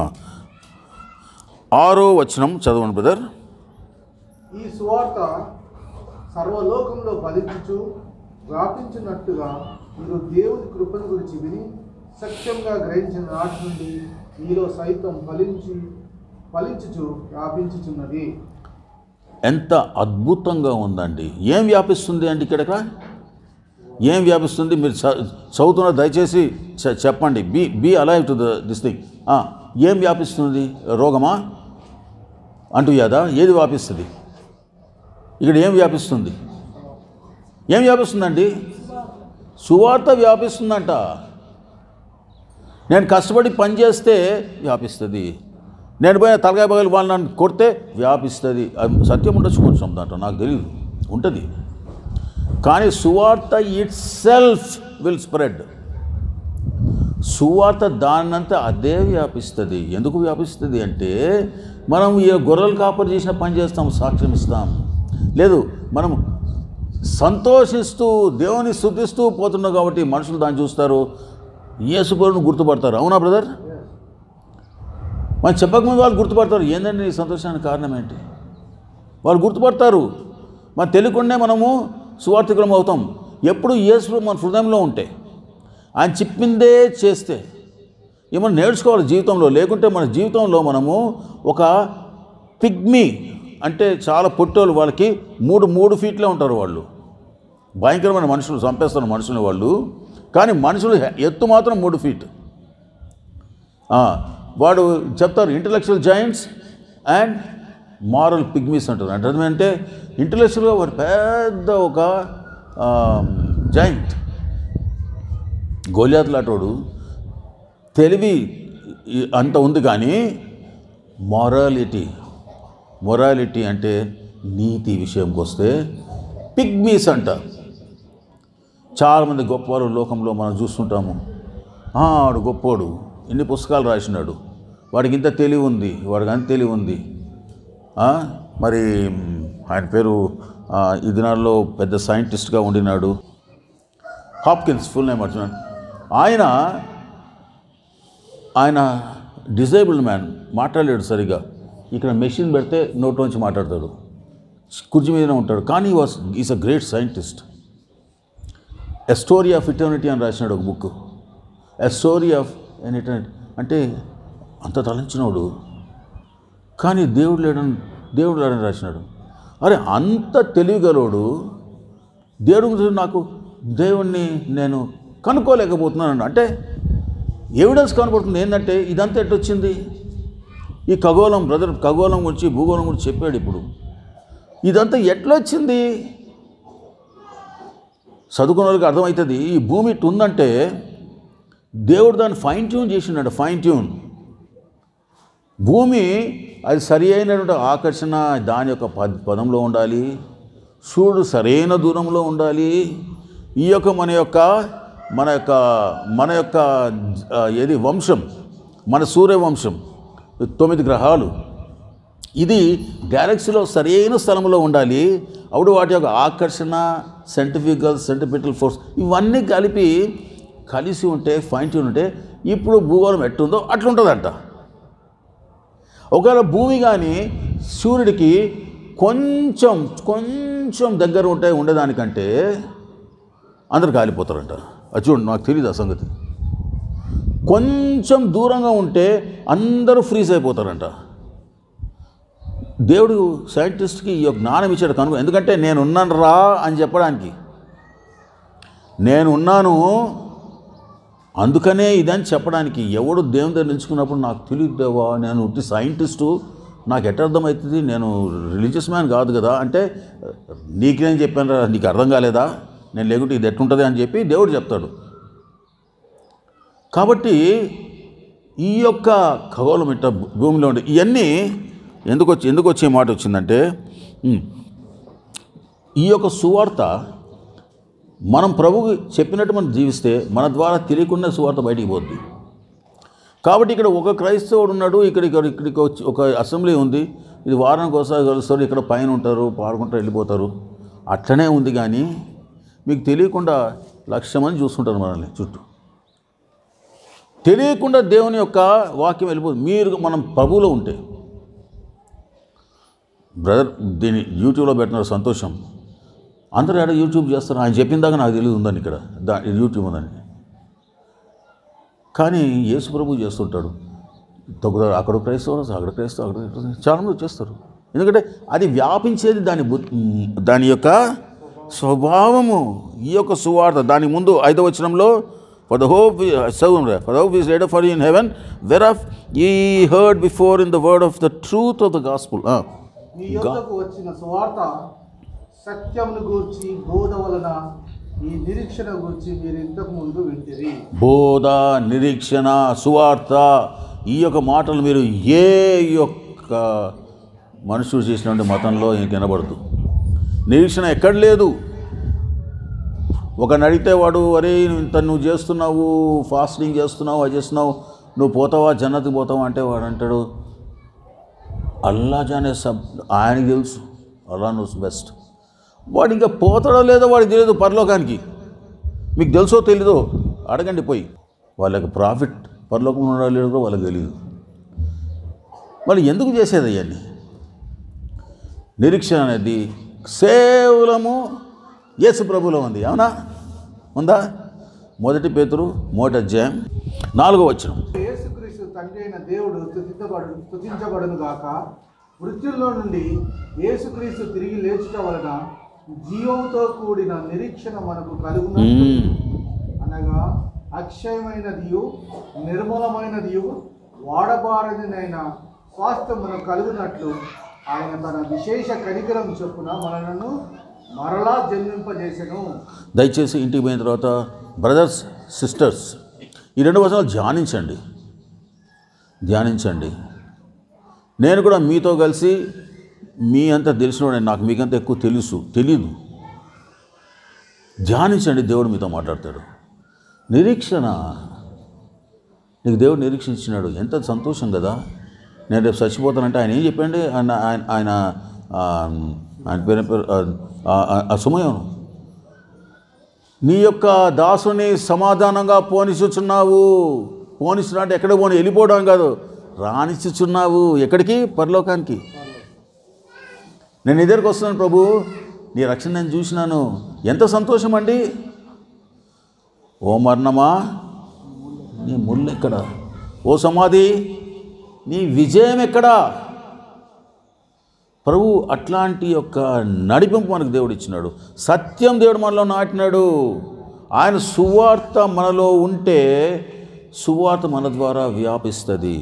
ఆరో వచనం చదవండి బ్రదర్ ఈ సువార్త సర్వలోకంలో ఫలించుచు వ్యాపించినట్టుగా మీరు దేవుని కృపను గురించి విని సత్యంగా గ్రహించిన నాటి నుండి మీలో సైతం ఫలించి ఫలించుచు వ్యాపించుచున్నది ఎంత అద్భుతంగా ఉందండి ఏం వ్యాపిస్తుంది అండి ఇక్కడ ఏం వ్యాపిస్తుంది మీరు చ- చదువుతున్నారు దయచేసి చె- చెప్పండి be be alive to the this thing ఏం వ్యాపిస్తుంది రోగమా అంటూ యాదా ఏది వ్యాపిస్తుంది ఇక్కడ ఏం వ్యాపిస్తుంది ఏం వ్యాపిస్తుందండి సువార్త వ్యాపిస్తుందంట నేను కష్టపడి పని చేస్తే వ్యాపిస్తుంది నేను పోయిన తలకాయ పగలు వాళ్ళు నన్ను కొడితే వ్యాపిస్తుంది అది సత్యం ఉండొచ్చు కొంచెం దాంట్లో నాకు తెలియదు ఉంటుంది కానీ సువార్త ఇట్ సెల్ఫ్ విల్ స్ప్రెడ్ సువార్త దాన్నంతా అదే వ్యాపిస్తుంది ఎందుకు వ్యాపిస్తుంది అంటే మనం ఈ గొర్రెలు కాపరి చేసిన పని చేస్తాం సాక్ష్యం ఇస్తాం లేదు మనం సంతోషిస్తూ దేవుని స్థుతిస్తూ పోతున్నాం కాబట్టి మనుషులు దాన్ని చూస్తారు యేసుపరుని గుర్తుపడతారు అవునా బ్రదర్ మనం చెప్పకముందు వాళ్ళు గుర్తుపడతారు ఏంటంటే నీ సంతోషానికి కారణం ఏంటి వాళ్ళు గుర్తుపడతారు మన తెలియకుండానే మనము సువార్థికులం అవుతాం ఎప్పుడు యేసు మన హృదయంలో ఉంటే ఆయన చెప్పిందే చేస్తే ఏమన్నా నేర్చుకోవాలి జీవితంలో లేకుంటే మన జీవితంలో మనము ఒక పిగ్మీ అంటే చాలా పొట్టోళ్ళు వాళ్ళకి మూడు మూడు ఫీట్లే ఉంటారు వాళ్ళు భయంకరమైన మనుషులు చంపేస్తారు మనుషులు వాళ్ళు కానీ మనుషులు ఎత్తు మాత్రం మూడు ఫీట్ ఆ, వాడు చెప్తారు intellectual giants and moral pygmies అంటారు అంటే అర్థమంటే ఇంటలెక్చువల్గా వాడు పెద్ద ఒక జాయింట్ గోలియాత్లాటోడు తెలివి ఈ- అంత ఉంది కానీ మొరాలిటీ మొరాలిటీ అంటే నీతి విషయంకి వస్తే పిగ్మీస్ అంట చాలామంది గొప్పవారు లోకంలో మనం చూస్తుంటాము "ఆ, వాడు గొప్పోడు ఇన్ని పుస్తకాలు రాసినాడు వాడికి ఇంత తెలివి ఉంది వాడికి అంత తెలివి ఉంది ఆ, మరి మ్, ఆయన పేరు ఆ, ఈ దినాల్లో పెద్ద సైంటిస్ట్గా ఉండినాడు హాప్కిన్స్ ఫుల్ నేమ్ అర్జున్ ఆయన ఆయన డిజేబుల్డ్ మ్యాన్ మాట్లాడలేడు సరిగా ఇక్కడ మెషిన్ పెడితే నోట్లోంచి మాట్లాడతాడు కుర్చీ మీదనే ఉంటాడు కానీ was is a great scientist a story of eternity అని రాసినాడు ఒక book a story of an eternity అంటే అంత తలంచినోడు కానీ దేవుడు లేడని దేవుడు లేడని రాసినాడు అరే అంత తెలివిగలోడు దేవుడి గురించి నాకు దేవుణ్ణి నేను కనుక్కోలేకపోతున్నాను అంటే ఎవిడెన్స్ కనబడుతుంది ఏంటంటే ఇదంతా ఎట్టొచ్చింది ఈ ఖగోళం బ్రదర్ ఖగోళం గురించి భూగోళం గురించి చెప్పాడు ఇప్పుడు ఇదంతా ఎట్లొచ్చింది చదువుకున్న వాళ్ళకి అర్థమవుతుంది ఈ భూమి ఇటు ఉందంటే దేవుడు దాన్ని ఫైన్ ట్యూన్ చేసిండు ఫైన్ ట్యూన్ భూమి అది సరి అయినటువంటి ఆకర్షణ దాని యొక్క పద్ పదంలో ఉండాలి సూర్యుడు సరైన దూరంలో ఉండాలి ఈ యొక్క మన యొక్క మన యొక్క మన యొక్క ఆ, ఏది వంశం మన సూర్యవంశం తొమ్మిది గ్రహాలు ఇది గ్యాలక్సీలో సరైన స్థలంలో ఉండాలి అప్పుడు వాటి యొక్క ఆకర్షణ సైంటిఫికల్ సెంటిమెంటల్ ఫోర్స్ ఇవన్నీ కలిపి కలిసి ఉంటే ఫైన్ ట్యూన్ ఉంటే ఇప్పుడు భూగోళం ఎట్టుందో అట్లుంటుందంట ఒకవేళ భూమి కానీ సూర్యుడికి కొంచెం కొంచెం దగ్గర ఉంటే ఉండేదానికంటే అందరు కాలిపోతారంట అది చూడండి నాకు తెలియదు ఆ సంగతి కొంచెం దూరంగా ఉంటే అందరూ ఫ్రీజ్ అయిపోతారంట దేవుడు సైంటిస్ట్కి ఈ యొక్క జ్ఞానం ఇచ్చాడు కనుక ఎందుకంటే నేను ఉన్నాను రా అని చెప్పడానికి నేను ఉన్నాను అందుకనే ఇదని చెప్పడానికి ఎవడు దేవుని దగ్గర నిలుచుకున్నప్పుడు నాకు తెలియదు దేవా నేను ఉట్టి సైంటిస్టు నాకు ఎట్ట అర్థమవుతుంది నేను రిలీజియస్ మ్యాన్ కాదు కదా అంటే నీకేం చెప్పాను నీకు అర్థం కాలేదా నేను లేకుంటే ఇది ఎట్టుంటుంది అని చెప్పి దేవుడు చెప్తాడు కాబట్టి ఈ యొక్క ఖగోళం ఇట్ట భూమిలో ఉండే ఇవన్నీ ఎందుకు వచ్చి ఎందుకు వచ్చే మాట వచ్చిందంటే ఉమ్, ఈ యొక్క సువార్త మనం ప్రభుకి చెప్పినట్టు మనం జీవిస్తే మన ద్వారా తెలియకుండా సువార్త బయటికి పోద్ది కాబట్టి ఇక్కడ ఒక క్రైస్తవుడు ఉన్నాడు ఇక్కడ ఇక్కడ ఇక్కడికి వచ్చి ఒక అసెంబ్లీ ఉంది ఇది వారానికి ఒకసారి కలుస్తారు ఇక్కడ పైన ఉంటారు పాడుకుంటారు వెళ్ళిపోతారు అట్లనే ఉంది కానీ మీకు తెలియకుండా లక్ష మంది చూస్తుంటారు మనల్ని చుట్టూ తెలియకుండా దేవుని యొక్క వాక్యం వెళ్ళిపోతుంది మీరు మనం ప్రభువులో ఉంటే బ్రదర్ దీన్ని యూట్యూబ్లో పెట్టినారు సంతోషం అందరూ ఎక్కడ యూట్యూబ్ చేస్తారు ఆయన చెప్పిన దాకా నాకు తెలియదు ఉందని ఇక్కడ దా యూట్యూబ్ ఉందని కానీ యేసు ప్రభు చేస్తుంటాడు తగ్గుతారు అక్కడ క్రైస్తవులు అక్కడ క్రైస్తవు అక్కడ క్రైస్తవులు. చాలామంది చేస్తారు ఎందుకంటే అది వ్యాపించేది దాని బు దాని యొక్క స్వభావము ఈ యొక్క సువార్త దాని ముందు ఐదవ వచనంలో for the hope seven for hope is red for in heaven whereof ye heard before in the word of the truth of the gospel మీ యొద్దకు వచ్చిన సువార్త సత్యమును గూర్చి బోధ వలన ఈ నిరీక్షణ గూర్చి మీరు ఇంతకు ముందు వింటిరి బోధ నిరీక్షణ సువార్త ఈ యొక్క మాటలు మీరు ఏ యొక్క మనుషులు చేసినటువంటి మతంలో ఇంక వినబడదు నిరీక్షణ ఎక్కడ లేదు ఒక అడిగితే వాడు అరే ఇంత నువ్వు చేస్తున్నావు ఫాస్టింగ్ చేస్తున్నావు అది చేస్తున్నావు నువ్వు పోతావా జన్నతికి పోతావా అంటే వాడు అంటాడు అల్లా జానే సబ్ ఆయనకి తెలుసు అల్లా నోస్ బెస్ట్ వాడు ఇంకా పోతాడో లేదో వాడికి తెలియదు పరలోకానికి మీకు తెలుసో తెలీదో అడగండి పోయి వాళ్ళకి ప్రాఫిట్ పరలోకం ఉన్నాడో లేదో వాళ్ళకి తెలియదు వాళ్ళు ఎందుకు చేసేది అవన్నీ నిరీక్షణ అనేది కేవలము యేసు ప్రభులో ఉంది అవునా ఉందా మొదటి పేతురు మోట అధ్యాయం నాలుగో వచ్చిన యేసుక్రీస్తు తండ్రి అయిన దేవుడు స్తుతించబడు స్తుతించబడును గాక మృత్యుల్లో నుండి యేసుక్రీస్తు తిరిగి లేచుట వలన జీవంతో కూడిన నిరీక్షణ మనకు కలుగున అనగా అక్షయమైనదియు నిర్మలమైనదియు వాడబారదినైన స్వాస్థ్యం మనకు కలుగునట్లు ఆయన తన విశేష కనికరం చొప్పున మనలను మరలా జన్మింపజేసెను దయచేసి ఇంటికి పోయిన తర్వాత బ్రదర్స్ సిస్టర్స్ ఈ రెండు వచనాలు ధ్యానించండి ధ్యానించండి నేను కూడా మీతో కలిసి మీ అంత తెలిసిన నాకు మీకంత ఎక్కువ తెలుసు తెలీదు ధ్యానించండి దేవుడు మీతో మాట్లాడతాడు నిరీక్షణ నీకు దేవుడు నిరీక్షించినాడు ఎంత సంతోషం కదా నేను రేపు చచ్చిపోతానంటే ఆయన ఏం చెప్పండి ఆయన ఆయన ఆయన ఆ, ఆయన పేరు పేరు ఆ, ఆ, ఆ సమయం నీ యొక్క దాసుని సమాధానంగా పోనిచుచున్నావు పోనిస్తున్నా అంటే ఎక్కడ పోని వెళ్ళిపోవడం కాదు రానిచ్చుచున్నావు ఎక్కడికి పరలోకానికి నేను ఎదురుకు వస్తున్నాను ప్రభు నీ రక్షణ నేను చూసినాను ఎంత సంతోషం అండి ఓ మరణమా నీ ముళ్ళు ఎక్కడ ఓ సమాధి నీ విజయం ఎక్కడా ప్రభు అట్లాంటి యొక్క నడిపింపు మనకు దేవుడు ఇచ్చినాడు సత్యం దేవుడు మనలో నాటినాడు ఆయన సువార్త మనలో ఉంటే సువార్త మన ద్వారా వ్యాపిస్తుంది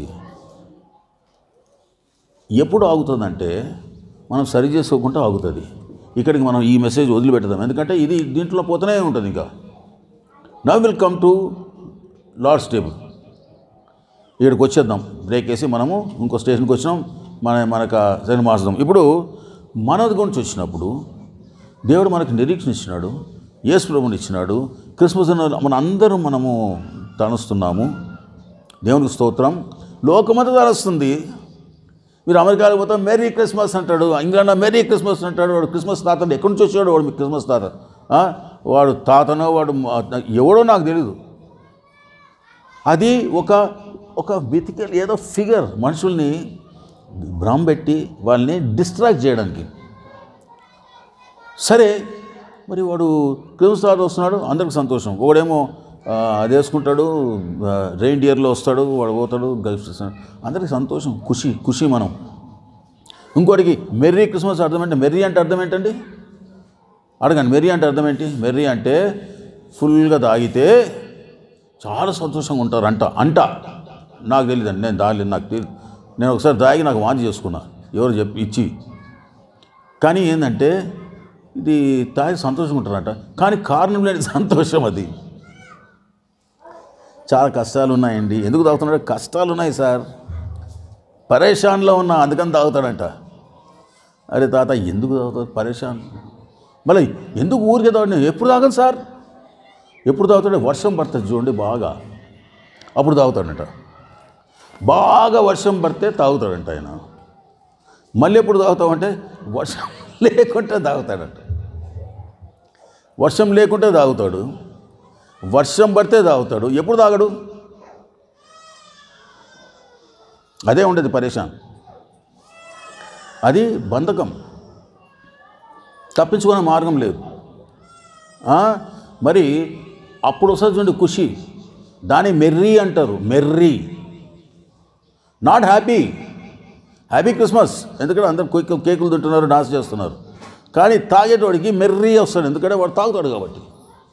ఎప్పుడు ఆగుతుందంటే మనం సరి చేసుకోకుండా ఆగుతుంది ఇక్కడికి మనం ఈ మెసేజ్ వదిలిపెడదాం ఎందుకంటే ఇది దీంట్లో పోతూనే ఉంటుంది ఇంకా now will come to Lord's table ఇక్కడికి వచ్చేద్దాం బ్రేక్ వేసి మనము ఇంకో స్టేషన్కి వచ్చినాం మన మనకు సరైన మార్చుదాం ఇప్పుడు మనది గురించి వచ్చినప్పుడు దేవుడు మనకు నిరీక్షణ ఇచ్చినాడు యేసు ప్రభుని ఇచ్చినాడు క్రిస్మస్ మన అందరూ మనము తనుస్తున్నాము దేవునికి స్తోత్రం లోకమంతా తలుస్తుంది మీరు అమెరికాలో పోతే మెరీ క్రిస్మస్ అంటాడు ఇంగ్లాండ్లో మెరీ క్రిస్మస్ అంటాడు వాడు క్రిస్మస్ తాత అంటే ఎక్కడి నుంచి వచ్చాడు వాడు మీ క్రిస్మస్ తాత ఆ? వాడు తాతనో వాడు మా- ఎవడో నాకు తెలియదు అది ఒక ఒక మితికల్ ఏదో ఫిగర్ మనుషుల్ని భ్రమ పెట్టి వాళ్ళని డిస్ట్రాక్ట్ చేయడానికి సరే మరి వాడు క్రిస్మస్ తాత వస్తున్నాడు అందరికి సంతోషం ఒకడేమో ఆ, అది వేసుకుంటాడు రెయిన్ ఇయర్లో వస్తాడు వాడు పోతాడు గల్ఫ్ చేస్తాడు అందరికి సంతోషం ఖుషి ఖుషి మనం ఇంకోటికి మెర్రీ క్రిస్మస్ అర్థం ఏంటి మెర్రీ అంటే అర్థం ఏంటండి అడగండి మెర్రీ అంటే అర్థం ఏంటి మెర్రీ అంటే ఫుల్గా తాగితే చాలా సంతోషంగా ఉంటారు అంట అంట నాకు తెలియదండి నేను తాగలేదు నాకు తెలియదు నేను ఒకసారి తాగి నాకు వాంతి చేసుకున్నా ఎవరు చెప్పి ఇచ్చి కానీ ఏంటంటే ఇది తాగి సంతోషంగా ఉంటారంట కానీ కారణం లేని సంతోషం అది చాలా కష్టాలు ఉన్నాయండి ఎందుకు తాగుతున్నాడు కష్టాలు ఉన్నాయి సార్ పరేషాన్లో ఉన్నా అందుకని తాగుతాడంట అరే తాత ఎందుకు తాగుతాడు పరేషాన్ మళ్ళీ ఎందుకు ఊరికే తాగుతాడు నేను ఎప్పుడు తాగను సార్ ఎప్పుడు తాగుతాడు వర్షం పడుతుంది చూడండి బాగా అప్పుడు తాగుతాడంట బాగా వర్షం పడితే తాగుతాడంట ఆయన మళ్ళీ ఎప్పుడు తాగుతామంటే వర్షం లేకుంటే తాగుతాడంట వర్షం లేకుంటే తాగుతాడు వర్షం పడితే తాగుతాడు ఎప్పుడు తాగడు అదే ఉండేది పరేషాన్ అది బంధకం తప్పించుకునే మార్గం లేదు ఆ? మరి అప్పుడు వస్తుంది చూడండి ఖుషి దాన్ని మెర్రీ అంటారు merry not happy happy Christmas ఎందుకంటే అందరు కేక్ కేకులు తింటున్నారు డాన్స్ చేస్తున్నారు కానీ తాగేటోడికి మెర్రీ వస్తాడు ఎందుకంటే వాడు తాగుతాడు కాబట్టి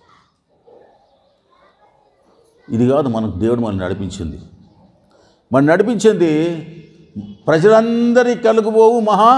ఇది కాదు మనకు దేవుడు మనల్ని నడిపించింది మన నడిపించింది ప్రజలందరి కలుగుబోవు మహా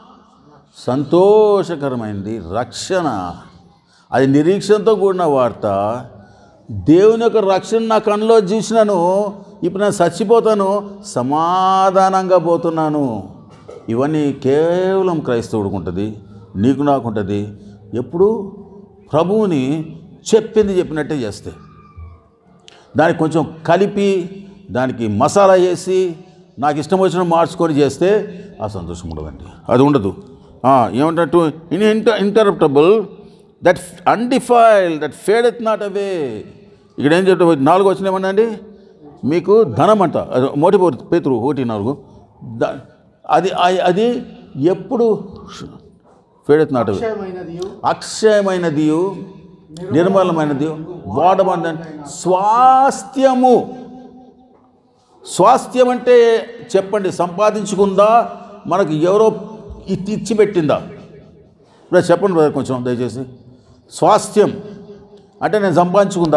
సంతోషకరమైనది రక్షణ అది నిరీక్షణతో కూడిన వార్త దేవుని యొక్క రక్షణ నా కళ్ళలో చూసినాను ఇప్పుడు నేను చచ్చిపోతాను సమాధానంగా పోతున్నాను ఇవన్నీ కేవలం క్రైస్తవుడికి ఉంటుంది నీకు నాకు ఉంటుంది ఎప్పుడు ప్రభువుని చెప్పింది చెప్పినట్టే చేస్తే దానికి కొంచెం కలిపి దానికి మసాలా వేసి నాకు ఇష్టం వచ్చిన మార్చుకొని చేస్తే ఆ సంతోషం ఉండదండి అది ఉండదు ఆ, ఏమంటట్టు in inter interruptible that undefiled that fadeth not away ఇక్కడ ఏం చెప్తా నాలుగు వచ్చిన ఏమన్నా అండి మీకు ధనం అంట అది మోటి పేతురు ఒకటి నాలుగు ద- అది అది- అది ఎప్పుడు ఫేడ్ ఎత్ నాట్ అవే అక్షయమైనది అక్షయమైనది నిర్మలమైనది వాడబడిన స్వాస్థ్యము స్వాస్థ్యం అంటే చెప్పండి సంపాదించుకుందా మనకు ఎవరో ఇచ్చి ఇచ్చి పెట్టిందా ఇప్పుడు చెప్పండి బ్రదర్ కొంచెం దయచేసి స్వాస్థ్యం అంటే నేను సంపాదించుకుందా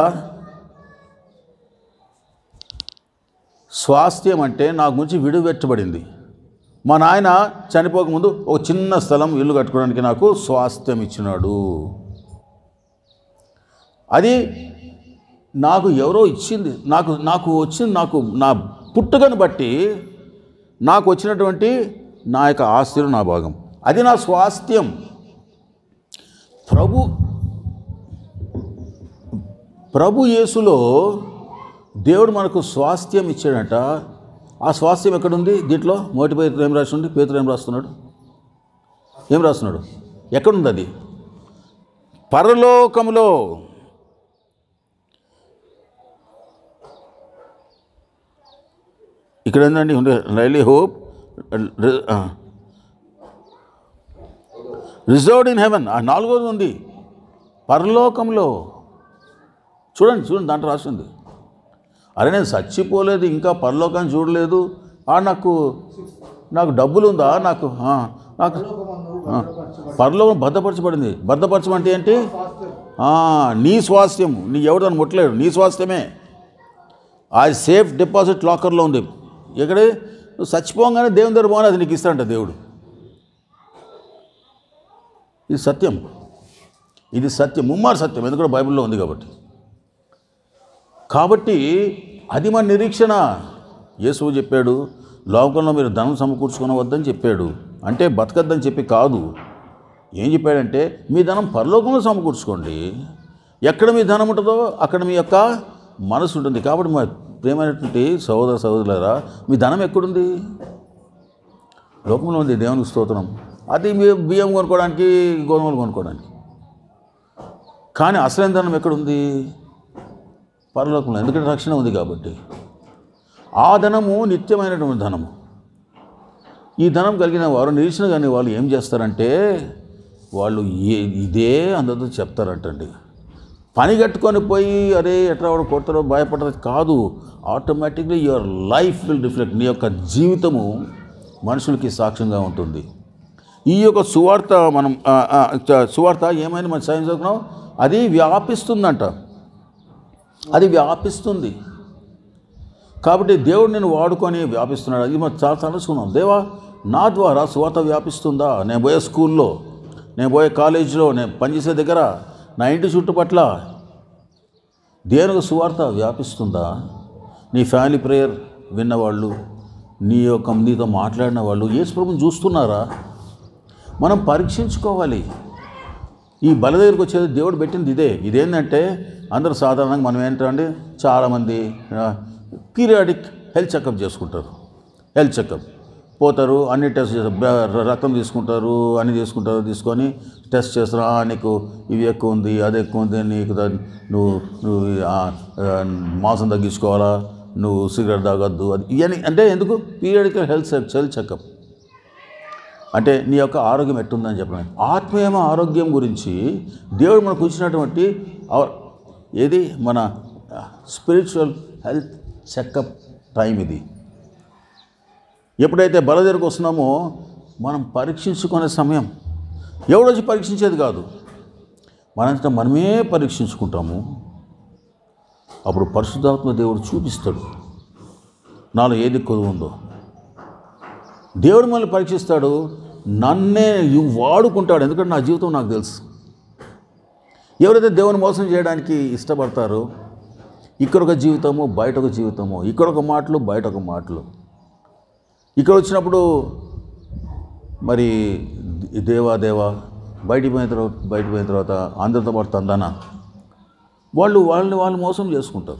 స్వాస్థ్యం అంటే నా గురించి విడువెట్టబడింది మా నాయన చనిపోకముందు ఒక చిన్న స్థలం ఇల్లు కట్టుకోవడానికి నాకు స్వాస్థ్యం ఇచ్చినాడు అది నాకు ఎవరో ఇచ్చింది నాకు నాకు వచ్చింది నాకు నా పుట్టుకను బట్టి నాకు వచ్చినటువంటి నా యొక్క ఆస్తిలో నా భాగం అది నా స్వాస్థ్యం ప్రభు ప్రభు యేసులో దేవుడు మనకు స్వాస్థ్యం ఇచ్చాడంట ఆ స్వాస్థ్యం ఎక్కడుంది దీంట్లో మొదటి పేరు ఏం రాస్తుంది పేతురు ఏం రాస్తున్నాడు ఏం రాస్తున్నాడు ఎక్కడుంది అది పరలోకములో ఇక్కడ ఏంటండి ఉండే really hope reserved in heaven ఆ నాలుగోది ఉంది పరలోకంలో చూడండి చూడండి దాంట్లో రాసింది అరే నేను చచ్చిపోలేదు ఇంకా పరలోకాన్ని చూడలేదు ఆ నాకు నాకు డబ్బులు ఉందా నాకు ఆ, నాకు పరలోకమందు ఆ, భద్రపరచబడి పరలోకం భద్రపరచబడింది భద్రపరచమంటే ఏంటి స్వాస్థ్యం ఆ, నీ స్వాస్థ్యం నీ ఎవరు దాన్ని ముట్టలేడు నీ స్వాస్థ్యమే ఆ సేఫ్ డిపాజిట్ లాకర్లో ఉంది ఎక్కడ నువ్వు చచ్చిపోగానే దేవుని దగ్గర పోగానే అది నీకు ఇస్తాడంట దేవుడు ఇది సత్యం ఇది సత్యం ముమ్మారు సత్యం ఎందుకంటే బైబిల్లో ఉంది కాబట్టి కాబట్టి అది మన నిరీక్షణ యేసు చెప్పాడు లోకంలో మీరు ధనం సమకూర్చుకునవద్దని చెప్పాడు అంటే బతకద్దని చెప్పి కాదు ఏం చెప్పాడంటే మీ ధనం పరలోకంలో సమకూర్చుకోండి ఎక్కడ మీ ధనం ఉంటుందో అక్కడ మీ యొక్క మనసు ఉంటుంది కాబట్టి మా ప్రేమైనటువంటి సహోదర సహోదరులారా మీ ధనం ఎక్కడుంది లోకంలో ఉంది దేవునికి స్తోత్రం అది మీ బియ్యం కొనుక్కోవడానికి గోధుమలు కొనుక్కోవడానికి కానీ అసలైన ధనం ఎక్కడుంది పరలోకంలో ఎందుకంటే రక్షణ ఉంది కాబట్టి ఆ ధనము నిత్యమైనటువంటి ధనము ఈ ధనం కలిగిన వారు నిరీక్షణ కానీ వాళ్ళు ఏం చేస్తారంటే వాళ్ళు ఏ ఇదే అందరితో చెప్తారంటండి పని కట్టుకొని పోయి అరే ఎట్లా వాడు కొడతారో భయపడదు కాదు automatically your life will reflect నీ యొక్క జీవితము మనుషులకి సాక్ష్యంగా ఉంటుంది ఈ యొక్క సువార్త మనం ఆ, ఆ, చ- సువార్త ఏమైనా మనం సైన్స్ చదువుకున్నాం అది వ్యాపిస్తుందంట అది వ్యాపిస్తుంది కాబట్టి దేవుడు నేను వాడుకొని వ్యాపిస్తున్నాడు అది మనం చాలా తలుచుకున్నాం దేవా నా ద్వారా సువార్త వ్యాపిస్తుందా నేను పోయే స్కూల్లో నేను పోయే కాలేజీలో నేను పనిచేసే దగ్గర నా ఇంటి చుట్టుపట్ల దేవునికి సువార్త వ్యాపిస్తుందా నీ ఫ్యామిలీ ప్రేయర్ విన్నవాళ్ళు నీ యొక్క నీతో మాట్లాడిన వాళ్ళు యేసు ప్రభుని చూస్తున్నారా మనం పరీక్షించుకోవాలి ఈ బల దగ్గరికి వచ్చేది దేవుడు పెట్టింది ఇదే ఇదేంటంటే అందరూ సాధారణంగా మనం ఏంటంటే చాలామంది పీరియాడిక్ హెల్త్ చెకప్ చేసుకుంటారు హెల్త్ చెకప్ పోతారు అన్ని టెస్ట్ చేస్తారు బ- రక్తం తీసుకుంటారు అన్ని తీసుకుంటారు తీసుకొని టెస్ట్ చేస్తారు "ఆ, నీకు ఇవి ఎక్కువ ఉంది అది ఎక్కువ ఉంది నీకు దా- నువ్వు నువ్వు ఆ, ఆ, మాంసం తగ్గించుకోవాలా నువ్వు సిగరెట్ తాగొద్దు అది ఇవన్నీ అంటే ఎందుకు పీరియాడికల్ హెల్త్ హెల్త్ చెకప్ అంటే నీ యొక్క ఆరోగ్యం ఎట్టుందని చెప్పడం ఆత్మీయ ఆరోగ్యం గురించి దేవుడు మనకు ఇచ్చినటువంటి ఆ- ఏది మన స్పిరిచువల్ హెల్త్ చెకప్ టైం ఇది ఎప్పుడైతే బల దగ్గరకు వస్తున్నామో మనం పరీక్షించుకునే సమయం ఎవడు వచ్చి పరీక్షించేది కాదు మనంతా మనమే పరీక్షించుకుంటాము అప్పుడు పరిశుద్ధాత్మ దేవుడు చూపిస్తాడు నాలో ఏది కొదువు ఉందో దేవుడు మనల్ని పరీక్షిస్తాడు నన్నే ఇవ్ వాడుకుంటాడు ఎందుకంటే నా జీవితం నాకు తెలుసు ఎవరైతే దేవుని మోసం చేయడానికి ఇష్టపడతారో ఇక్కడ ఒక జీవితము బయట ఒక జీవితము ఇక్కడ ఒక మాటలు బయట ఒక మాటలు ఇక్కడ వచ్చినప్పుడు మరి దేవా దేవా బయటికి పోయిన తర్వాత బయటికి పోయిన తర్వాత అందరితో పాటు తందాన వాళ్ళు వాళ్ళని వాళ్ళు మోసం చేసుకుంటారు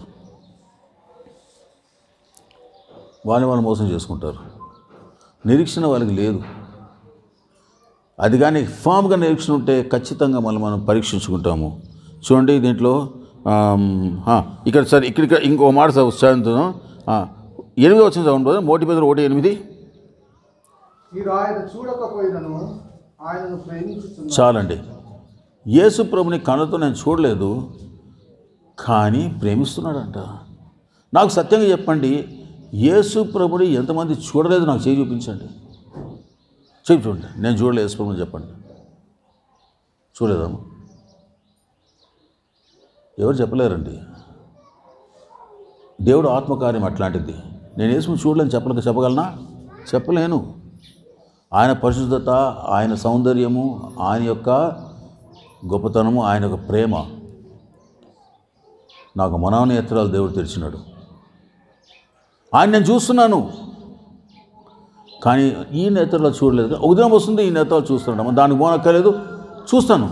వాళ్ళని వాళ్ళు మోసం చేసుకుంటారు నిరీక్షణ వాళ్ళకి లేదు అది కానీ ఫామ్గా నిరీక్షణ ఉంటే ఖచ్చితంగా మళ్ళీ మనం పరీక్షించుకుంటాము చూడండి దీంట్లో ఆమ్, ఆ, ఇక్కడ సరే ఇక్కడ ఇక్కడ ఇంకో మాట చదువుతున్నాం ఎనిమిది వచ్చిన చదవండి మోటి పేదలు ఒకటి ఎనిమిది మీరు ఆయన చూడకపోయినను ఆయనను ప్రేమించుతున్నారు చాలండి యేసు ప్రభుని కళ్ళతో నేను చూడలేదు కానీ ప్రేమిస్తున్నాడంట నాకు సత్యంగా చెప్పండి యేసు ప్రభుని ఎంతమంది చూడలేదు నాకు చేయి చూపించండి చేయి చూడండి నేను చూడలేదు యేసు ప్రభుని చెప్పండి చూడలేదమ్మా ఎవరు చెప్పలేరండి దేవుడు ఆత్మకార్యం అట్లాంటిది నేను యేసుని చూడలేని చెప్పలేక చెప్పగలనా చెప్పలేను ఆయన పరిశుద్ధత ఆయన సౌందర్యము ఆయన యొక్క గొప్పతనము ఆయన యొక్క ప్రేమ నాకు మనోనేత్రాలు దేవుడు తెరిచినాడు ఆయన నేను చూస్తున్నాను కానీ ఈ నేత్రాలు చూడలేదు ఉదయం వస్తుంది ఈ నేత్రాలు చూస్తున్నాడు దానికి పోనక్కర్లేదు చూస్తాను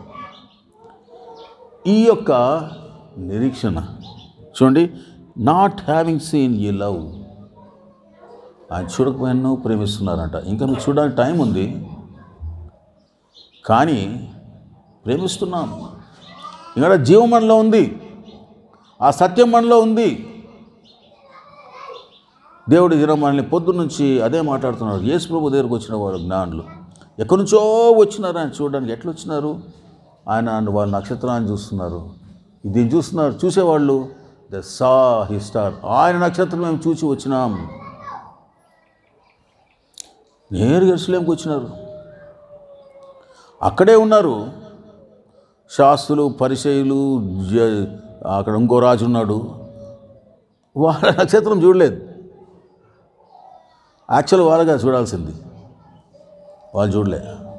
ఈ యొక్క నిరీక్షణ చూడండి not having seen ye love ఆయన చూడకపోయినా ప్రేమిస్తున్నారంట ఇంకా మీకు చూడడానికి టైం ఉంది కానీ ప్రేమిస్తున్నాం ఇక్కడ జీవం మనలో ఉంది ఆ సత్యం మనలో ఉంది దేవుడి దినం మనల్ని పొద్దు నుంచి అదే మాట్లాడుతున్నారు యేసు ప్రభు దగ్గరకు వచ్చిన వాడు జ్ఞానులు ఎక్కడి నుంచో వచ్చినారు ఆయన చూడడానికి ఎట్లా వచ్చినారు ఆయన వాళ్ళ నక్షత్రాన్ని చూస్తున్నారు దీన్ని చూస్తున్నారు చూసేవాళ్ళు ద సా హి స్టార్ ఆయన నక్షత్రం మేము చూసి వచ్చినాం నేరుగా ఎరుసలేంకి వచ్చినారు అక్కడే ఉన్నారు శాస్త్రులు పరిచయులు జ- అక్కడ ఇంకో రాజు ఉన్నాడు వాళ్ళ నక్షత్రం చూడలేదు యాక్చువల్ వాళ్ళగా చూడాల్సింది వాళ్ళు చూడలే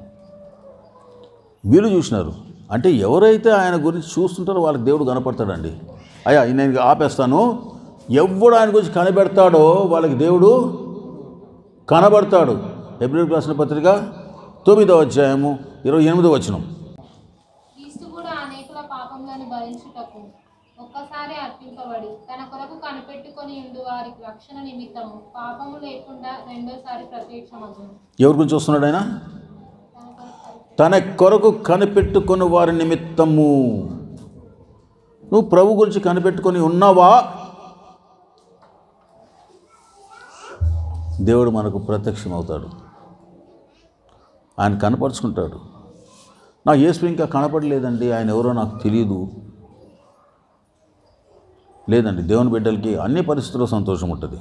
వీళ్ళు చూసినారు అంటే ఎవరైతే ఆయన గురించి చూస్తుంటారో వాళ్ళకి దేవుడు కనపడతాడండి అయ్యా నేను ఆపేస్తాను ఎవడు ఆయన గురించి కనిపెడతాడో వాళ్ళకి దేవుడు కనబడతాడు ఎబ్రిల్ రాసిన పత్రిక తొమ్మిదో అధ్యాయము ఇరవై ఎనిమిదో వచనం క్రీస్తు కూడా అనేకుల పాపములను భరించుటకు ఒక్కసారి అర్పింపబడి తన కొరకు కనిపెట్టుకొని ఉండు వారికి రక్షణ నిమిత్తము పాపము లేకుండా రెండోసారి ప్రత్యక్షమగును ఎవరి గురించి వస్తున్నాడు ఆయన తన కొరకు తన కొరకు కనిపెట్టుకుని వారి నిమిత్తము నువ్వు ప్రభు గురించి కనిపెట్టుకొని ఉన్నావా దేవుడు మనకు ప్రత్యక్షమవుతాడు ఆయన కనపరుచుకుంటాడు నాకు యేసు ఇంకా కనపడలేదండి ఆయన ఎవరో నాకు తెలియదు లేదండి దేవుని బిడ్డలకి అన్ని పరిస్థితుల్లో సంతోషం ఉంటుంది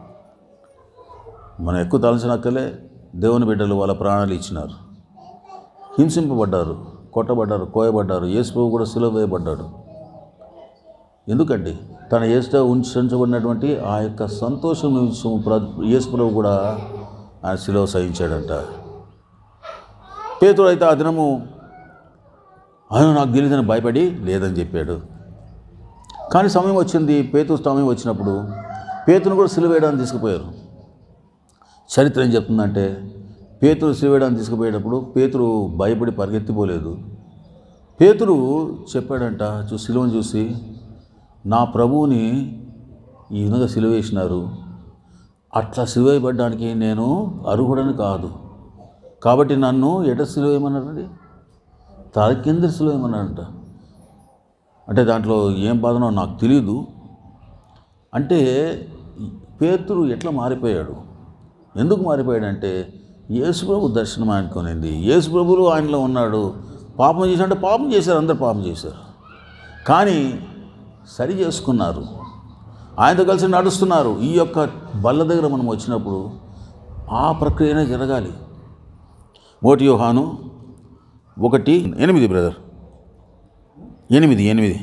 మనం ఎక్కువ తలసినక్కలే దేవుని బిడ్డలు వాళ్ళ ప్రాణాలు ఇచ్చినారు హింసింపబడ్డారు కొట్టబడ్డారు కోయబడ్డారు యేసుప్రభు కూడా సిలువ వేయబడ్డాడు ఎందుకండి తన యేసుతో ఉంచబడినటువంటి ఆ యొక్క సంతోషం నిమిషం ప్ర యేసుప్రభు కూడా ఆయన సిలువ సహించాడంట పేతుడు అయితే ఆ దినము ఆయన నాకు తెలియదని భయపడి లేదని చెప్పాడు కానీ సమయం వచ్చింది పేతురు సమయం వచ్చినప్పుడు పేతును కూడా సిలువ వేయడానికి తీసుకుపోయారు చరిత్ర ఏం చెప్తుందంటే పేతురు సిలువేయడానికి తీసుకుపోయేటప్పుడు పేతురు భయపడి పరిగెత్తిపోలేదు పేతురు చెప్పాడంట చూ సిలువను చూసి నా ప్రభువుని ఈ విధంగా సిలువేసినారు అట్లా సిలువేయబడ్డానికి నేను అర్హుడని కాదు కాబట్టి నన్ను ఎట సిలువేయమన్నారండి తల కింద సిలువేయమన్నారంట అంటే దాంట్లో ఏం బాధనో నాకు తెలియదు అంటే పేతురు ఎట్లా మారిపోయాడు ఎందుకు మారిపోయాడంటే యేసుప్రభు దర్శనం ఆయనకొనింది యేసుప్రభులు ఆయనలో ఉన్నాడు పాపం చేశాడంటే పాపం చేశారు అందరు పాపం చేశారు కానీ సరి చేసుకున్నారు ఆయనతో కలిసి నడుస్తున్నారు ఈ యొక్క బల్ల దగ్గర మనం వచ్చినప్పుడు ఆ ప్రక్రియనే జరగాలి ఓటి యోహాను ఒకటి ఎనిమిది బ్రదర్ ఎనిమిది ఎనిమిది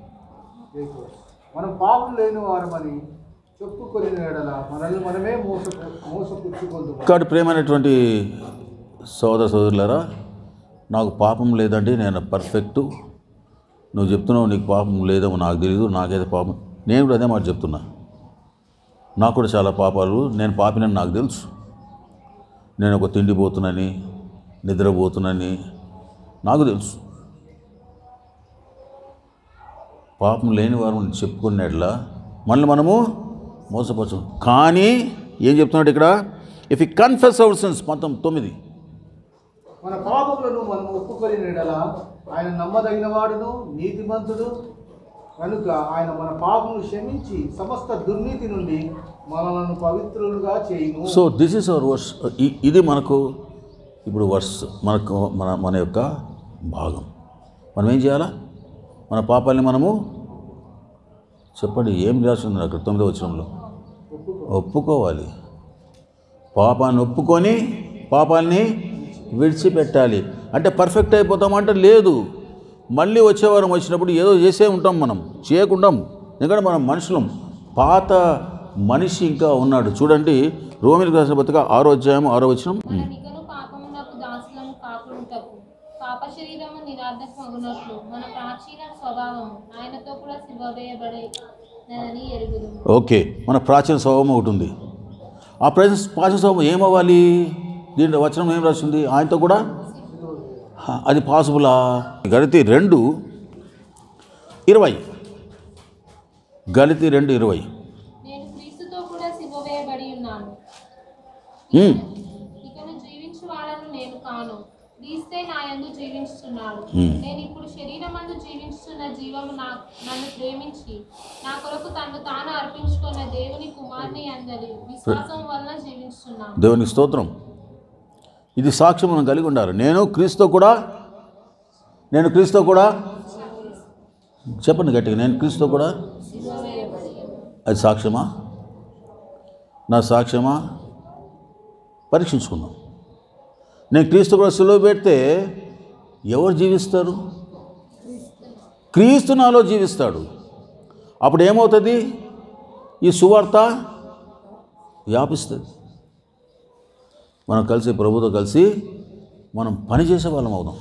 మనం పాపం లేని వారమని చెప్పుకొని ఎడల మనల్ని మనమే మోస మోసపుచ్చుకుందు కాబట్టి ప్రేమైనటువంటి సోదర సోదరులారా నాకు పాపం లేదండి నేను పర్ఫెక్టు నువ్వు చెప్తున్నావు నీకు పాపం లేదేమో నాకు తెలియదు నాకైతే పాపం నేను కూడా అదే మాట చెప్తున్నా నాకు కూడా చాలా పాపాలు నేను పాపినని నాకు తెలుసు నేను ఒక తిండిపోతున్నాని నిద్రపోతున్నాని నాకు తెలుసు పాపం లేని వారు చెప్పుకునేట్లా మళ్ళీ మనము మోసపరచు కానీ ఏం చెప్తున్నాడు ఇక్కడ ఇఫ్ ఈ కన్ఫెస్ అవర్ సిన్స్ మొత్తం తొమ్మిది మన పాపములను మనం ఒప్పుకొని ఎడల ఆయన నమ్మదగిన వాడును నీతిమంతుడు కనుక ఆయన మన పాపములు క్షమించి సమస్త దుర్నీతి నుండి మనలను పవిత్రులుగా చేయును so this is our verse ఇది మనకు ఇప్పుడు వర్స్ మనకు మన మన యొక్క భాగం మనం ఏం చేయాలా మన పాపాలని మనము చెప్పండి ఏం రాసింది అక్కడ తొమ్మిదో వచనంలో ఒప్పుకోవాలి పాపాన్ని ఒప్పుకొని పాపాన్ని విడిచిపెట్టాలి అంటే పర్ఫెక్ట్ అయిపోతామంటే లేదు మళ్ళీ వచ్చేవారం వచ్చినప్పుడు ఏదో చేసే ఉంటాం మనం చేయకుండా ఎందుకంటే మనం మనుషులం పాత మనిషి ఇంకా ఉన్నాడు చూడండి రోమిలకు రాసిన పత్రిక ఆరో అధ్యాయం ఆరో వచనం మన నిగను పాపమునకు దాసులము కాకుంటకు పాప శరీరము నిరాధకమగునట్లు మన ప్రాచీన స్వభావము ఆయనతో కూడా శివవేయబడేనని ఎరుగుదు ఓకే మన ప్రాచీన స్వభావం ఒకటి ఉంది ఆ ప్రాచీన ప్రాచీన స్వభావం ఏమవ్వాలి దీంట్లో వచనం ఏం రాసింది ఆయనతో కూడా హ, అది పాసిబులా గలితి రెండు ఇరవై గలితి రెండు ఇరవై నేను క్రీస్తుతో కూడా శివవేయబడి ఉన్నాను ఉమ్, ఇకను జీవించు వాళ్ళను నేను కాను క్రీస్తే నా యందు జీవించుచున్నాడు Hmm. నేను ఇప్పుడు శరీరమందు జీవించుచున్న జీవము నా నన్ను ప్రేమించి నా కొరకు తను తాను అర్పించుకున్న దేవుని కుమారుని అందరి విశ్వాసం వలన జీవించుచున్నాను దేవునికి స్తోత్రం ఇది సాక్ష్యం మనం కలిగి ఉండాలి నేను క్రీస్తు కూడా నేను క్రీస్తు కూడా చెప్పండి గట్టిగా నేను క్రీస్తు కూడా శివవేయబడి అది సాక్ష్యమా నా సాక్ష్యమా పరీక్షించుకుందాం నేను క్రీస్తు కూడా సులువు పెడితే ఎవరు జీవిస్తారు క్రీస్తు నాలో జీవిస్తాడు అప్పుడు ఏమవుతుంది ఈ సువార్త వ్యాపిస్తుంది మనం కలిసి ప్రభుతో కలిసి మనం పని చేసే వాళ్ళం అవుదాం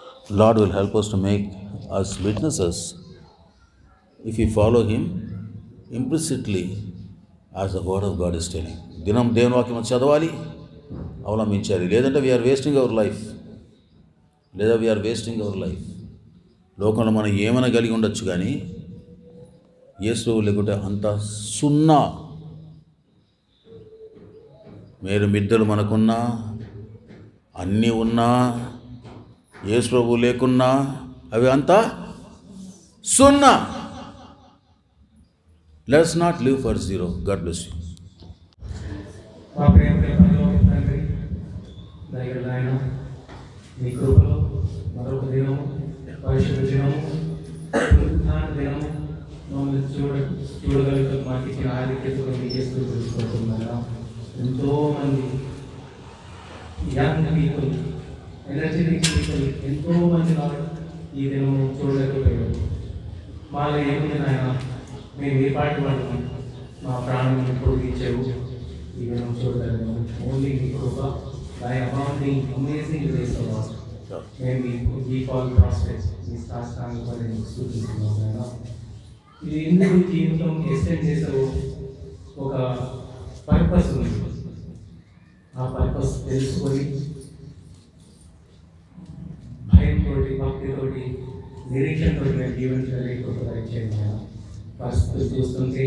Lord will help us to make us witnesses if we follow him implicitly as the word of God is telling దినం దేవుని వాక్యం చదవాలి అవలంబించాలి లేదంటే వీఆర్ వేస్టింగ్ అవర్ లైఫ్ లేదా వీఆర్ వేస్టింగ్ అవర్ లైఫ్ లోకంలో మనం ఏమైనా కలిగి ఉండొచ్చు కానీ యేసు లేకుంటే అంత సున్నా మీరు మిద్దలు మనకున్నా అన్నీ ఉన్నా యేసు ప్రభు లేకున్నా అవి అంతా సున్నా let's not live for zero God bless you మా ప్రేమ ప్రేమలో తండ్రి దయగల ఆయన మీ కృపలో మరొక దినము పరిశుద్ధ దినము పునరుత్థాన దినము మమ్మల్ని చూడ చూడగలుగుతూ మాకు ఇచ్చిన ఆధిక్యతను మీ చేస్తూ తెలుసుకుంటున్నారా ఎంతో మంది యంగ్ పీపుల్ ఎనర్జెటిక్ పీపుల్ ఎంతో మంది వాళ్ళు ఈ దినము చూడలేకపోయారు మాలో ఏముంది నాయన మేము ఏ పాటి వాళ్ళు మా ప్రాణం ఎప్పుడు ఇచ్చావు ఈ దినం చూడగలను ఓన్లీ మీ కృప by amounting amazing grace of మేము మీ ఈ ఫాల్ ప్రాస్పెక్ట్స్ మీ శాస్త్రాంగ పని సూచిస్తున్నాం నాయన ఇది ఎందుకు జీవితం ఎక్స్టెండ్ చేసావు ఒక పర్పస్ ఉంది ఆ పర్పస్ తెలుసుకొని భయంతో భక్తితోటి నిరీక్షణతో మేము జీవించడానికి కృప ఇచ్చేయండి నాయన. పరిస్థితులు చూస్తుంటే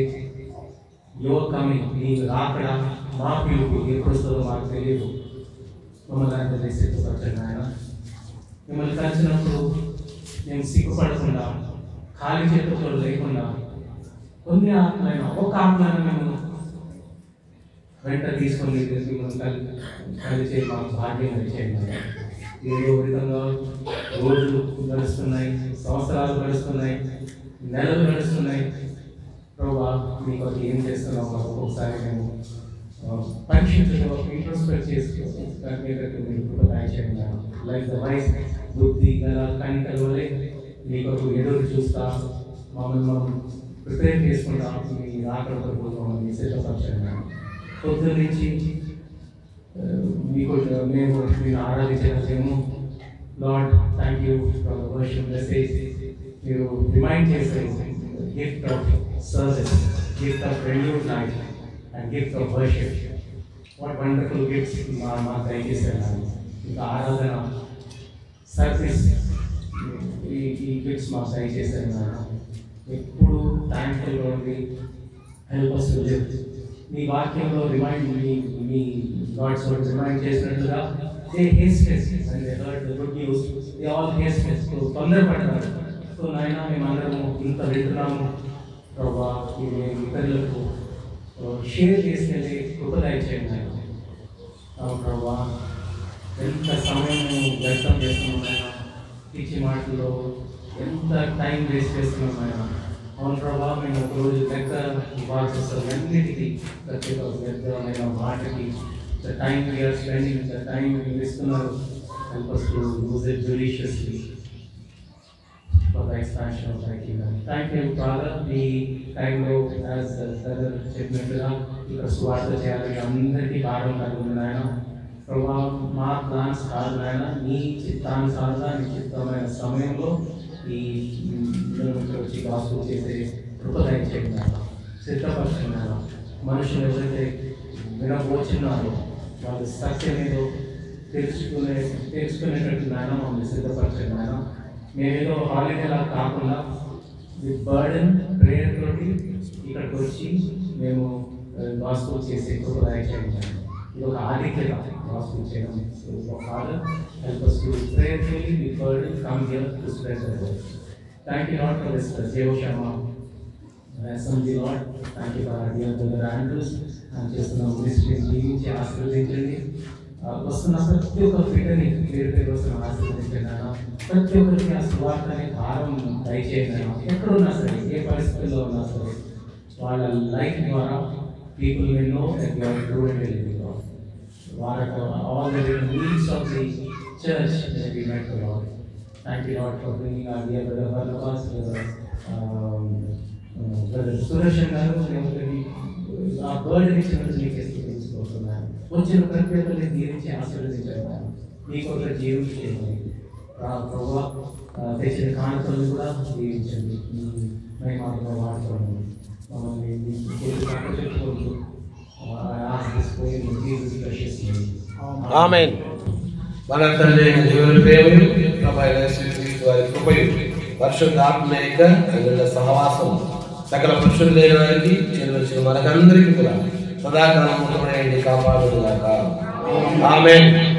యువకమి నీ రాకడ మా పిలుపు ఎప్పుడు వస్తుందో మాకు తెలియదు మమ్మల్ని అంత సిద్ధపరచండి ఆయన మిమ్మల్ని కలిసినప్పుడు మేము సిగ్గుపడకుండా ఖాళీ చేతులతో లేకుండా కొన్ని ఆత్మలైన ఒక ఆత్మైన మేము వెంట తీసుకొని మిమ్మల్ని కలి కలిసే మాకు భాగ్యం ఇచ్చేయండి ఏదో విధంగా రోజులు గడుస్తున్నాయి సంవత్సరాలు గడుస్తున్నాయి నెలలు గడుస్తున్నాయి ప్రభా మీకు అది ఏం చేస్తున్నాం మాకు ఒకసారి మేము ఆ, పరీక్షించడం ఇంట్రోస్పెక్ట్ చేసుకో దాని మీద మీరు కృప దయచేయండి లైక్ ద వైస్ బుద్ధి గల కనికల వలె మీ కొరకు ఎదురు చూస్తా మమ్మల్ని మనం ప్రిపేర్ చేసుకుంటా మీ ఆకలి కొరకు మమ్మల్ని సిద్ధపరచండి పొద్దున్న నుంచి ఆ, మీకు మేము మీరు ఆరాధించగలిగాము Lord thank you for the worship message మీరు రిమైండ్ చేశారు gift of service gift of renewed life and gift of worship what wonderful gifts మా మా దయచేశారు ఇంకా ఆరాధన సర్వీస్ ఈ ఈ గిఫ్ట్స్ మాకు దయచేశారు నాన్న ఎప్పుడు థ్యాంక్ఫుల్గా ఉండి హెల్ప్ అస్ టు లివ్ మీ వాక్యంలో రిమైండ్ మీ మీ గాడ్స్ వర్డ్ రిమైండ్ చేసినట్లుగా they hastes and they heard the good news they all hastes so తొందరపడ్డారు సో నాయన మేమందరము ఇంత వింటున్నాము ప్రభా ఇది మేము ఇతరులకు షేర్ చేసుకెళ్ళి కృపదయ చేయండి నాయన అవును ప్రభా ఎంత సమయం వ్యర్థం చేస్తున్నాం నాయన పిచ్చి మాటల్లో ఎంత టైం వేస్ట్ చేస్తున్నాం ఆయన అవును ప్రభా మేము ఒక రోజు లెక్క ఇవ్వాల్సి వస్తుంది అన్నిటికీ ప్రతి ఒక్క వ్యర్థమైన మాటకి the time we are spending the time మీరు ఇస్తున్నారు help us to use it judiciously for the expansion of thy kingdom. Thank you, Father. మీ టైంలో యాజ్ బ్రదర్ చెప్పినట్టుగా ఇక్కడ స్వార్థ చేయాలని అందరికీ భారం కలిగి నాయన ప్రభా మా ప్లాన్స్ కాదు నాయన నీ చిత్తానుసారంగా నీ చిత్తమైన సమయంలో ఈ ఇక్కడ వచ్చి గాస్పు చేసే కృపదయ చేయండి నాయన సిద్ధపరచండి నాయన మనుషులు ఎవరైతే వినబోచున్నారో వాళ్ళు సత్యం ఏదో తెలుసుకునే తెలుసుకునేటట్టు నాయన మమ్మల్ని సిద్ధపరచండి నాయన మేమేదో హాలిడే లాగా కాకుండా విత్ బర్డన్ ప్రేయర్ తోటి ఇక్కడికి వచ్చి మేము గాస్పుల్ చేసే కృప చేయండి ఇది ఒక ఆధిక్యత గాస్పుల్ చేయడం father help us to prayerfully with burden come here to spread the word. Thank you Lord for this uh, Jeo Sharma assembly Lord thank you for dear brother Andrews అని చేస్తున్న మినిస్ట్రీని జీవించి ఆశీర్వదించండి ఆ, వస్తున్న ప్రతి ఒక్క బిడ్డని పేరు పేరు వస్తున్న ఆశీర్వదించండి నాన్న ప్రతి ఒక్కరికి ఆ సువార్త అనే భారం దయచేయండి నాన్న ఎక్కడున్నా సరే ఏ పరిస్థితుల్లో ఉన్నా సరే వాళ్ళ లైఫ్ ద్వారా people will know that you are true and living God వాళ్ళకు all the needs of the church we met Lord thank you Lord for bringing our dear brother Barnabas brother Sudarshan garu నేను ఆ బర్డ్ ఇచ్చినట్టు మీకు తెలుసుకుంటున్నాను వచ్చిన ప్రతి ఒక్కరిని దీవించి ఆశీర్వదించాను మీకు ఒక జీవించండి ప్రభావ తెచ్చిన కానుకలను కూడా దీవించండి మేము మాత్రం వాడుకోండి మమ్మల్ని మీ చేతులకు అప్పచెప్పుకుంటూ ఆశిస్తుపోయి జీసస్ ప్రెషియస్ నేమ్ ఆమెన్ మన తండ్రి అయిన దేవుని ప్రేమయు ప్రభు అయిన యేసుక్రీస్తు వారి కృపయు పరిశుద్ధ ఆత్మ యొక్క అఖండ సహవాసం సకల పురుషులు లేని వారికి చెల్లి మనకందరికీ కూడా సదాకాలం ముఖ్యమైన కాపాడు ఆమెన్